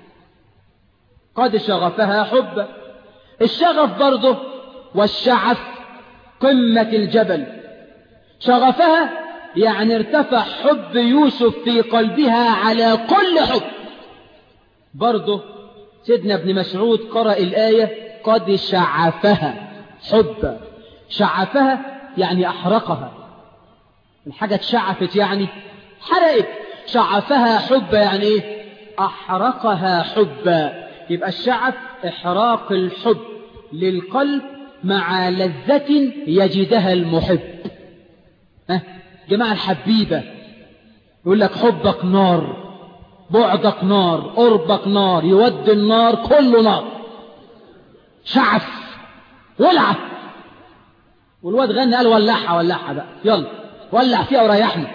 قد شغفها حبه الشغف برضه والشعف قمة الجبل شغفها يعني ارتفع حب يوسف في قلبها على كل حب برضه سيدنا ابن مسعود قرأ الآية قد شعفها حبا شعفها يعني أحرقها الحاجة اتشعفت يعني حرقت شعفها حبا يعني ايه أحرقها حبا يبقى الشعف إحراق الحب للقلب مع لذة يجدها المحب ها جماعة الحبيبة يقول لك حبك نار بعدك نار قربك نار يودي النار كله نار شعف ولعة والواد غنى قال ولعها ولعها بقى يلا ولع فيها وريحنا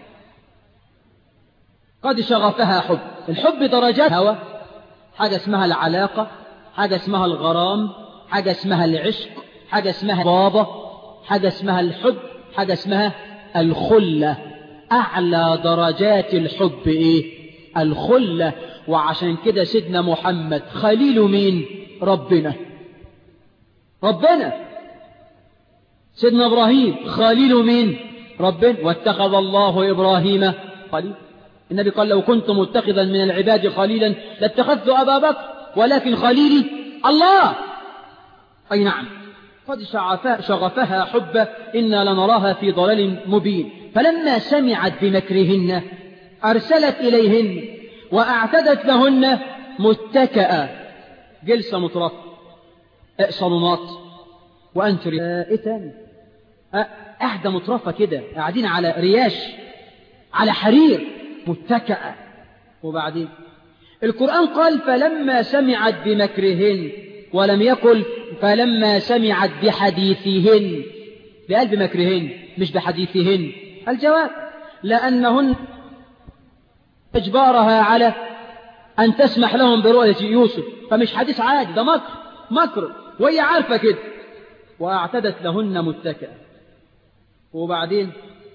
قد شغفها حب الحب درجات هوى حاجة اسمها العلاقة حاجة اسمها الغرام حاجة اسمها العشق حاجة اسمها بابا حاجة اسمها الحب حاجة اسمها الخلة أعلى درجات الحب إيه الخلة وعشان كده سيدنا محمد خليل مين ربنا ربنا سيدنا إبراهيم خليل مين ربنا واتخذ الله إبراهيم خليل النبي قال لو كنت متخذا من العباد خليلا لاتخذت أبا بكر ولكن خليلي الله أي نعم قد شغفها, شغفها حبة إنا لنراها في ضلال مبين فلما سمعت بمكرهن أرسلت إليهن وأعتدت لهن متكأ جلسة مترفة صالونات وأنت إيه تاني أهدى مترفة كده قاعدين على رياش على حرير متكأ وبعدين القرآن قال فلما سمعت بمكرهن ولم يقل فلما سمعت بحديثهن بقلب مكرهن مش بحديثهن الجواب لأنهن إجبارها على أن تسمح لهم برؤية يوسف فمش حديث عادي ده مكر مكر وهي عارفة كده وأعتدت لهن متكئا وبعدين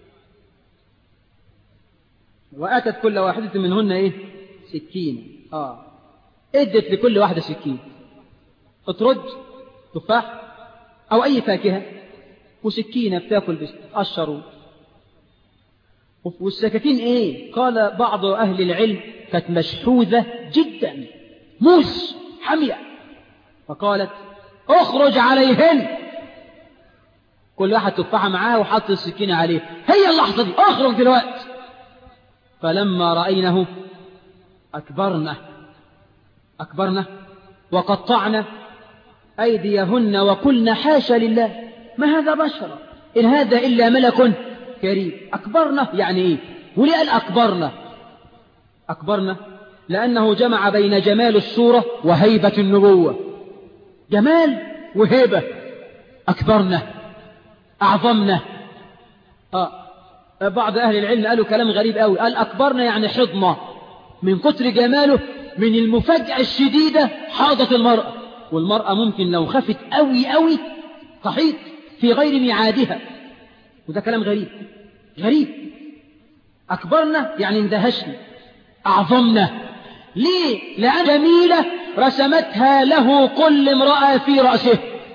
وآتت كل واحدة منهن إيه سكين آه ادت لكل واحدة سكين اطرد تفاح أو أي فاكهة وسكينة بتاكل بس قشروا والسكاكين ايه قال بعض اهل العلم كانت مشحوذة جدا موس حمية فقالت اخرج عليهن كل واحد تفاحة معاه وحط السكينة عليه هي اللحظة دي اخرج دلوقتي فلما رأينه أكبرنا أكبرنا وقطعنا أيديهن وقلنا حاشا لله ما هذا بشر إن هذا إلا ملك كريم أكبرنا يعني إيه وليه قال أكبرنا أكبرنا لأنه جمع بين جمال الصورة وهيبة النبوة جمال وهيبة أكبرنا أعظمنا آه. بعض أهل العلم قالوا كلام غريب قوي قال أكبرنا يعني حضنة من كتر جماله من المفاجأة الشديدة حاضت المرأة والمرأة ممكن لو خفت قوي قوي تحيط في غير ميعادها وده كلام غريب غريب أكبرنا يعني اندهشنا أعظمنا ليه؟ لأن جميلة رسمتها له كل امرأة في رأسه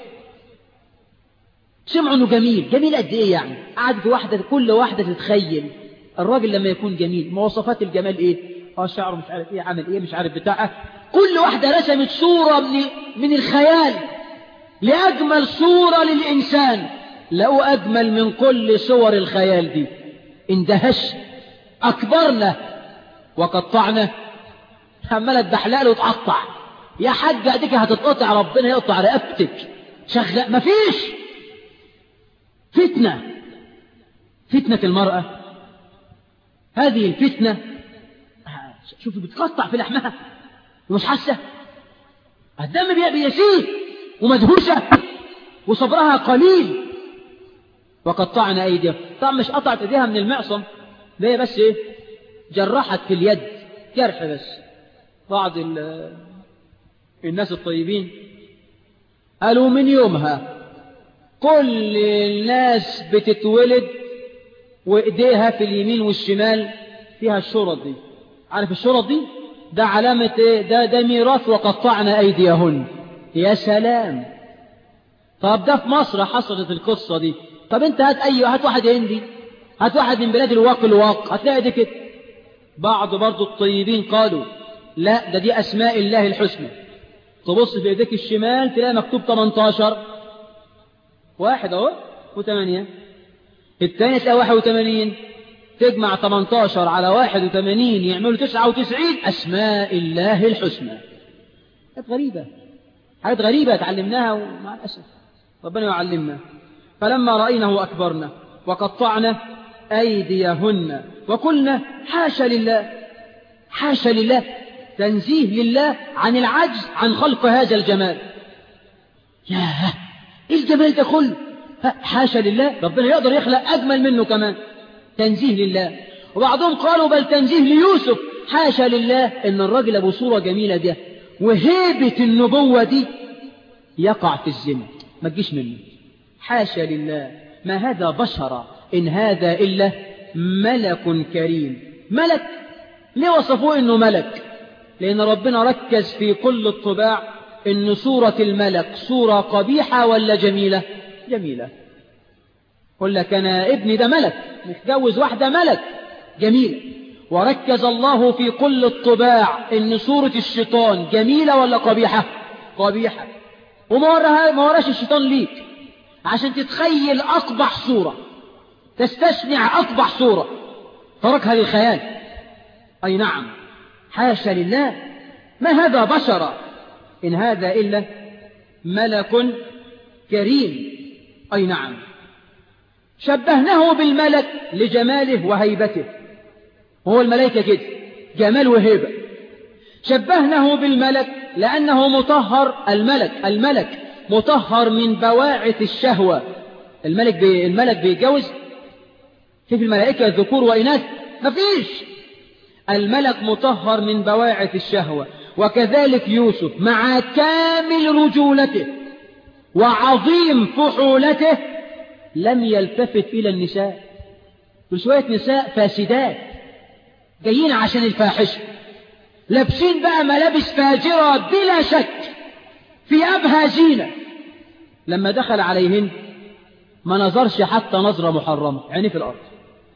سمعوا انه جميل جميل قد ايه يعني قعدت واحدة كل واحدة تتخيل الراجل لما يكون جميل مواصفات الجمال ايه اه شعره مش عارف ايه عمل ايه مش عارف بتاعه كل واحدة رسمت صورة من من الخيال لأجمل صورة للإنسان لقوا أجمل من كل صور الخيال دي اندهش أكبرنا وقطعنا عمالة تبحلق وتقطع يا حاج اديك هتتقطع ربنا يقطع رقبتك شغل مفيش فتنة فتنة المرأة هذه الفتنة شوفوا بتقطع في لحمها ومش حاسة الدم بيسيل ومدهوشة وصبرها قليل وقطعنا أيديها طبعا مش قطعت أيديها من المعصم ده هي بس إيه جرحت في اليد جرح بس بعض الناس الطيبين قالوا من يومها كل الناس بتتولد وإيديها في اليمين والشمال فيها الشرط دي عارف الشرط دي ده علامة إيه ده ده ميراث وقطعنا أيديهن يا سلام طب ده في مصر حصلت القصة دي طب انت هات اي هات واحد هندي هات واحد من بلاد الواق الواق هتلاقي دي كده بعض برضو الطيبين قالوا لا ده دي اسماء الله الحسنى تبص في ايديك الشمال تلاقي مكتوب 18 واحد اهو وثمانية الثاني تلاقي 81 تجمع 18 على 81 يعملوا 99 اسماء الله الحسنى حاجات غريبة حاجات غريبة تعلمناها ومع الأسف ربنا يعلمنا فلما رأينه أكبرنا وقطعنا أيديهن وقلنا حاشا لله حاشا لله تنزيه لله عن العجز عن خلق هذا الجمال ياه ايه الجمال ده كله حاشا لله ربنا يقدر يخلق أجمل منه كمان تنزيه لله وبعضهم قالوا بل تنزيه ليوسف حاشا لله إن الراجل أبو صورة جميلة ده وهيبة النبوة دي يقع في الزنا ما تجيش منه حاشا لله ما هذا بشر إن هذا إلا ملك كريم ملك ليه وصفوه إنه ملك لأن ربنا ركز في كل الطباع إن صورة الملك صورة قبيحة ولا جميلة جميلة قل لك أنا ابني ده ملك متجوز واحدة ملك جميلة وركز الله في كل الطباع إن صورة الشيطان جميلة ولا قبيحة قبيحة وما وراها ما وراش الشيطان ليك عشان تتخيل أقبح صورة تستشنع أقبح صورة تركها للخيال أي نعم حاشا لله ما هذا بشر إن هذا إلا ملك كريم أي نعم شبهناه بالملك لجماله وهيبته هو الملائكة كده جمال وهيبة شبهناه بالملك لأنه مطهر الملك الملك مطهر من بواعث الشهوة الملك بي الملك بيتجوز كيف الملائكة ذكور وإناث مفيش الملك مطهر من بواعث الشهوة وكذلك يوسف مع كامل رجولته وعظيم فحولته لم يلتفت إلى النساء شوية نساء فاسدات جايين عشان الفاحشة لابسين بقى ملابس فاجرة بلا شك في أبهى زينة لما دخل عليهن ما نظرش حتى نظرة محرمة عينيه في الأرض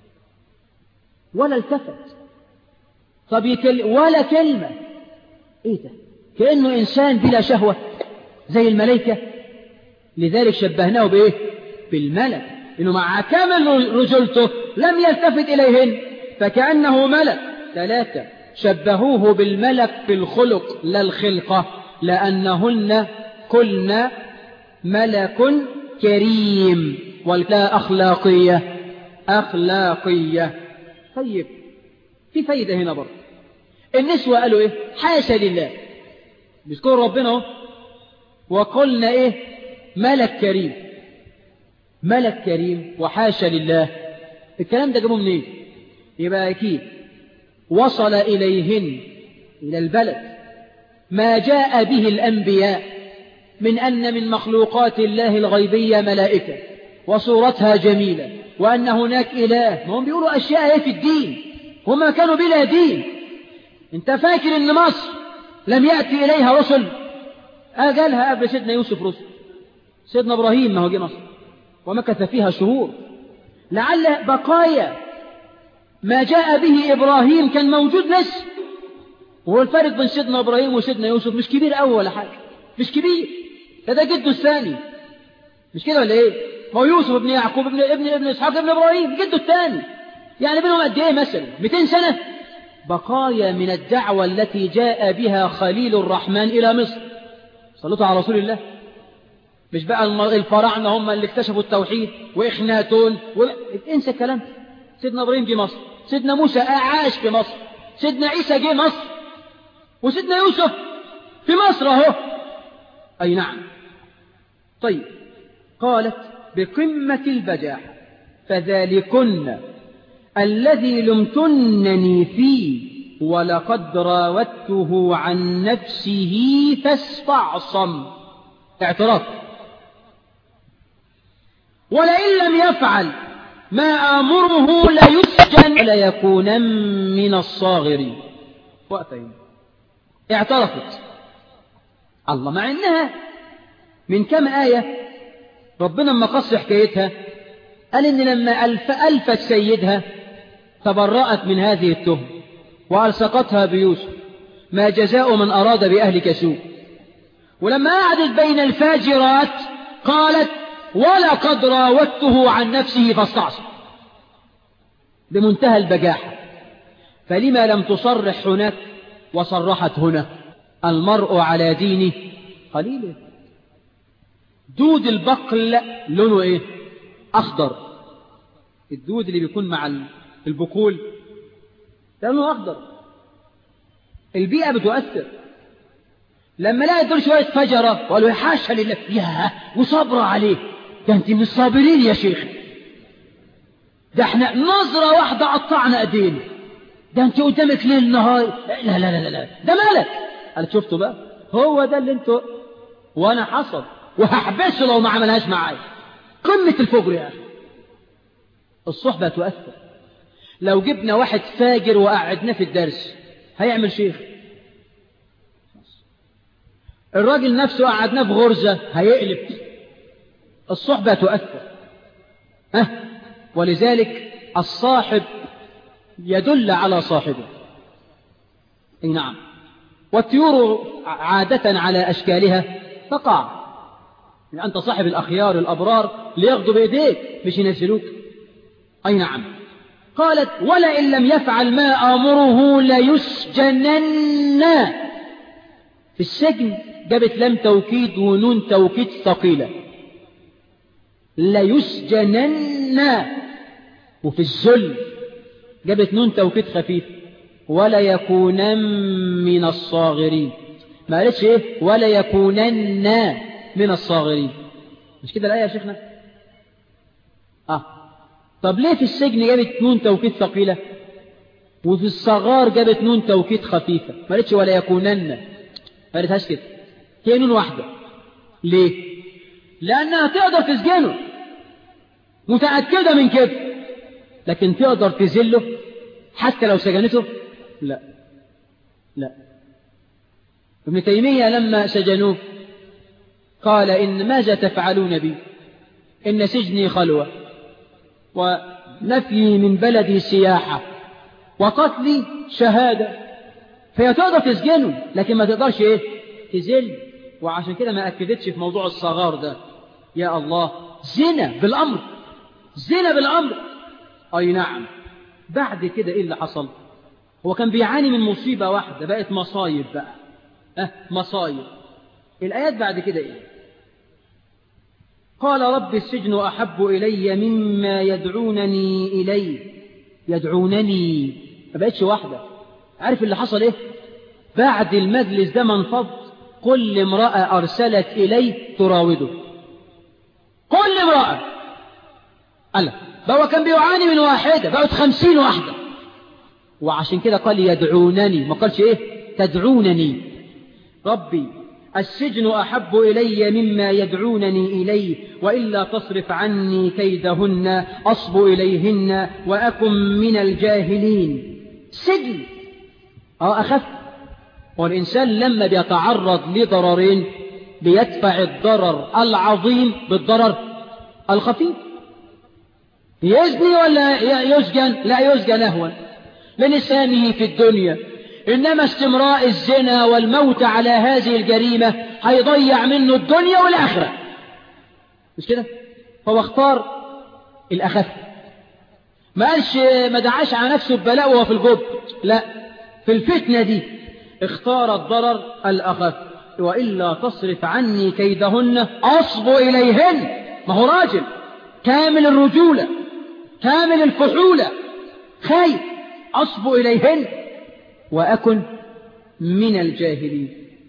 ولا التفت طب يكل ولا كلمة ايه ده كأنه إنسان بلا شهوة زي الملائكة لذلك شبهناه بإيه بالملك إنه مع كامل رجلته لم يلتفت إليهن فكأنه ملك ثلاثة شبهوه بالملك في الخلق لا الخلقة لأنهن كلن ملك كريم ولا أخلاقية أخلاقية طيب في فايدة هنا برضه النسوة قالوا إيه حاشا لله بيذكروا ربنا وقلنا إيه ملك كريم ملك كريم وحاشا لله الكلام ده جابوه منين يبقى أكيد وصل إليهن إلى البلد ما جاء به الأنبياء من أن من مخلوقات الله الغيبية ملائكة وصورتها جميلة وأن هناك إله ما هم بيقولوا أشياء ايه في الدين هما كانوا بلا دين انت فاكر ان مصر لم يأتي إليها رسل أجلها قبل سيدنا يوسف رسل سيدنا إبراهيم ما هو جه مصر ومكث فيها شهور لعل بقايا ما جاء به إبراهيم كان موجود لسه وهو الفرق بين سيدنا إبراهيم وسيدنا يوسف مش كبير أول ولا حاجة مش كبير ده ده جده الثاني مش كده ولا ايه ما هو يوسف ابن يعقوب ابن ابن ابن اسحاق ابن ابراهيم جده الثاني يعني بينهم قد ايه مثلا 200 سنه بقايا من الدعوه التي جاء بها خليل الرحمن الى مصر صلوا على رسول الله مش بقى الفراعنه هم اللي اكتشفوا التوحيد واخناتون و... انسى الكلام سيدنا ابراهيم جه مصر سيدنا موسى عاش في مصر سيدنا عيسى جه مصر وسيدنا يوسف في مصر اهو أي نعم طيب قالت بقمة البجاحة فذلكن الذي لمتنني فيه ولقد راودته عن نفسه فاستعصم اعتراف ولئن لم يفعل ما آمره ليسجن ليكون من الصاغرين وقتين اعترفت الله مع انها من كم آية ربنا لما قص حكايتها قال ان لما ألف ألفت سيدها تبرأت من هذه التهم وألصقتها بيوسف ما جزاء من أراد بأهلك سوء ولما قعدت بين الفاجرات قالت ولقد راودته عن نفسه فاستعصم بمنتهى البجاحة فلما لم تصرح هناك وصرحت هنا المرء على دينه قليل دود البقل لونه ايه اخضر الدود اللي بيكون مع البقول ده لونه اخضر البيئة بتؤثر لما لقى دول شوية فجرة وقالوا حاشا لله يا وصبر عليه ده انت من الصابرين يا شيخ ده احنا نظرة واحدة قطعنا ايدينا ده انت قدامك ليل نهار لا لا لا لا ده مالك قال شفتوا بقى هو ده اللي انتوا وانا حصل وهحبسه لو ما عملهاش معايا قمة الفجر يا اخي الصحبة تؤثر لو جبنا واحد فاجر وقعدناه في الدرس هيعمل شيخ الراجل نفسه قعدناه في غرزة هيقلب الصحبة تؤثر أه؟ ولذلك الصاحب يدل على صاحبه اي نعم والطيور عادة على أشكالها تقع يعني أنت صاحب الأخيار الأبرار لياخدوا بإيديك مش ينزلوك أي نعم قالت ولئن لم يفعل ما آمره ليسجنن في السجن جابت لم توكيد ونون توكيد ثقيلة ليسجنن وفي الذل جابت نون توكيد خفيف ولا يكونن من الصاغرين ما قالتش ايه ولا يكونن من الصاغرين مش كده الآية يا شيخنا اه طب ليه في السجن جابت نون توكيد ثقيلة وفي الصغار جابت نون توكيد خفيفة ما قالتش ولا يكونن ما قالتهاش كده هي نون واحدة ليه لأنها تقدر تسجنه متأكدة من كده لكن تقدر تذله حتى لو سجنته لا لا ابن تيمية لما سجنوه قال إن ماذا تفعلون بي إن سجني خلوة ونفي من بلدي سياحة وقتلي شهادة فهي تقدر تسجنه لكن ما تقدرش ايه تزل وعشان كده ما أكدتش في موضوع الصغار ده يا الله زنا بالأمر زنا بالأمر أي نعم بعد كده إيه اللي حصل هو كان بيعاني من مصيبة واحدة بقت مصايب بقى أه مصايب الآيات بعد كده إيه قال رب السجن أحب إلي مما يدعونني إليه يدعونني ما بقتش واحدة عارف اللي حصل إيه بعد المجلس ده منفض كل امرأة أرسلت إليه تراوده كل امرأة قال بقى كان بيعاني من واحدة بقت خمسين واحدة وعشان كده قال يدعونني ما قالش إيه تدعونني ربي السجن أحب إلي مما يدعونني إليه وإلا تصرف عني كيدهن أصب إليهن وأكن من الجاهلين سجن أو أخف والإنسان لما بيتعرض لضررين بيدفع الضرر العظيم بالضرر الخفيف يزني ولا يسجن لا يسجن أهون لنسانه في الدنيا إنما استمراء الزنا والموت على هذه الجريمة هيضيع منه الدنيا والآخرة مش كده فهو اختار الأخف ما قالش ما دعاش على نفسه ببلاء وهو في الجب لا في الفتنة دي اختار الضرر الأخف وإلا تصرف عني كيدهن أصب إليهن ما هو راجل كامل الرجولة كامل الفحولة خايف أصب إليهن وأكن من الجاهلين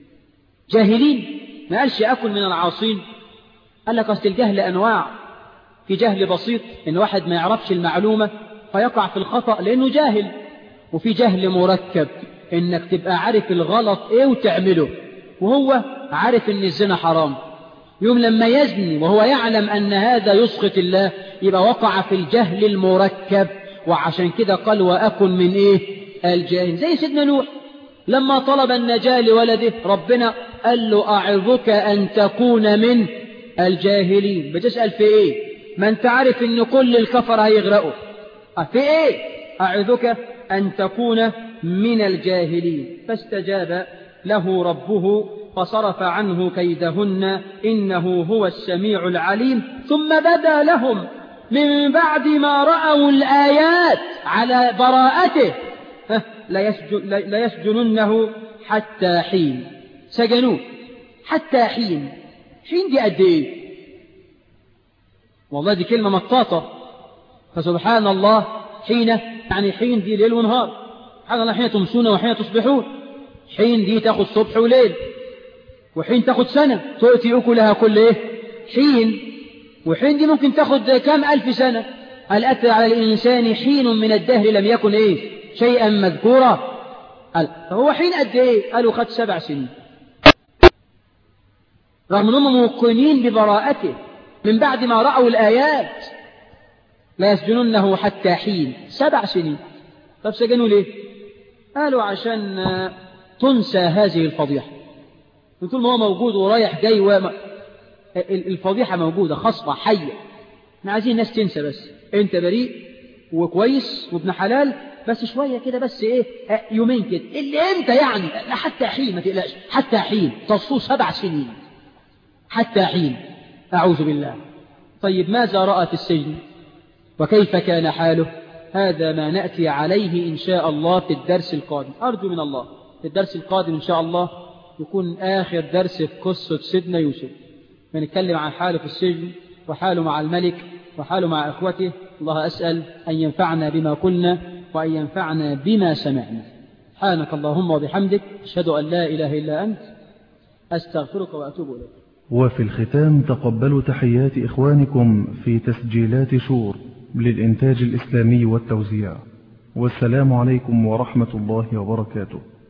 جاهلين ما قالش أكن من العاصين قال لك أصل الجهل أنواع في جهل بسيط إن واحد ما يعرفش المعلومة فيقع في الخطأ لأنه جاهل وفي جهل مركب إنك تبقى عارف الغلط إيه وتعمله وهو عارف إن الزنا حرام يوم لما يزني وهو يعلم أن هذا يسخط الله يبقى وقع في الجهل المركب وعشان كده قال وأكن من إيه الجاهل زي سيدنا نوح لما طلب النجاة لولده ربنا قال له أعظك أن تكون من الجاهلين بتسأل في إيه ما أنت عارف أن كل الكفر هيغرقوا في إيه أعظك أن تكون من الجاهلين فاستجاب له ربه فصرف عنه كيدهن إنه هو السميع العليم ثم بدا لهم من بعد ما رأوا الآيات على براءته لا يسجننه حتى حين سجنوه حتى حين حين دي قد ايه والله دي كلمة مطاطة فسبحان الله حين يعني حين دي ليل ونهار سبحان الله حين تمسون وحين تصبحون حين دي تاخد صبح وليل وحين تاخد سنة تؤتي أكلها كل إيه حين وحين دي ممكن تاخد كام ألف سنة هل أتى على الإنسان حين من الدهر لم يكن إيه شيئا مذكورا قال هو حين قد إيه قالوا خد سبع سنين رغم أنهم موقنين ببراءته من بعد ما رأوا الآيات لا يسجننه حتى حين سبع سنين طب سجنوا ليه قالوا عشان تنسى هذه الفضيحة طول ما هو موجود ورايح جاي وما الفضيحة موجودة خصبة حية احنا عايزين الناس تنسى بس انت بريء وكويس وابن حلال بس شوية كده بس ايه يومين كده اللي امتى يعني حتى حين ما تقلقش حتى حين تصفوا سبع سنين حتى حين أعوذ بالله طيب ماذا رأى في السجن وكيف كان حاله هذا ما نأتي عليه إن شاء الله في الدرس القادم أرجو من الله في الدرس القادم إن شاء الله يكون آخر درس في قصة سيدنا يوسف بنتكلم عن حاله في السجن وحاله مع الملك وحاله مع إخوته الله أسأل أن ينفعنا بما قلنا وأن ينفعنا بما سمعنا سبحانك اللهم وبحمدك أشهد أن لا إله إلا أنت أستغفرك وأتوب إليك وفي الختام تقبلوا تحيات إخوانكم في تسجيلات شور للإنتاج الإسلامي والتوزيع والسلام عليكم ورحمة الله وبركاته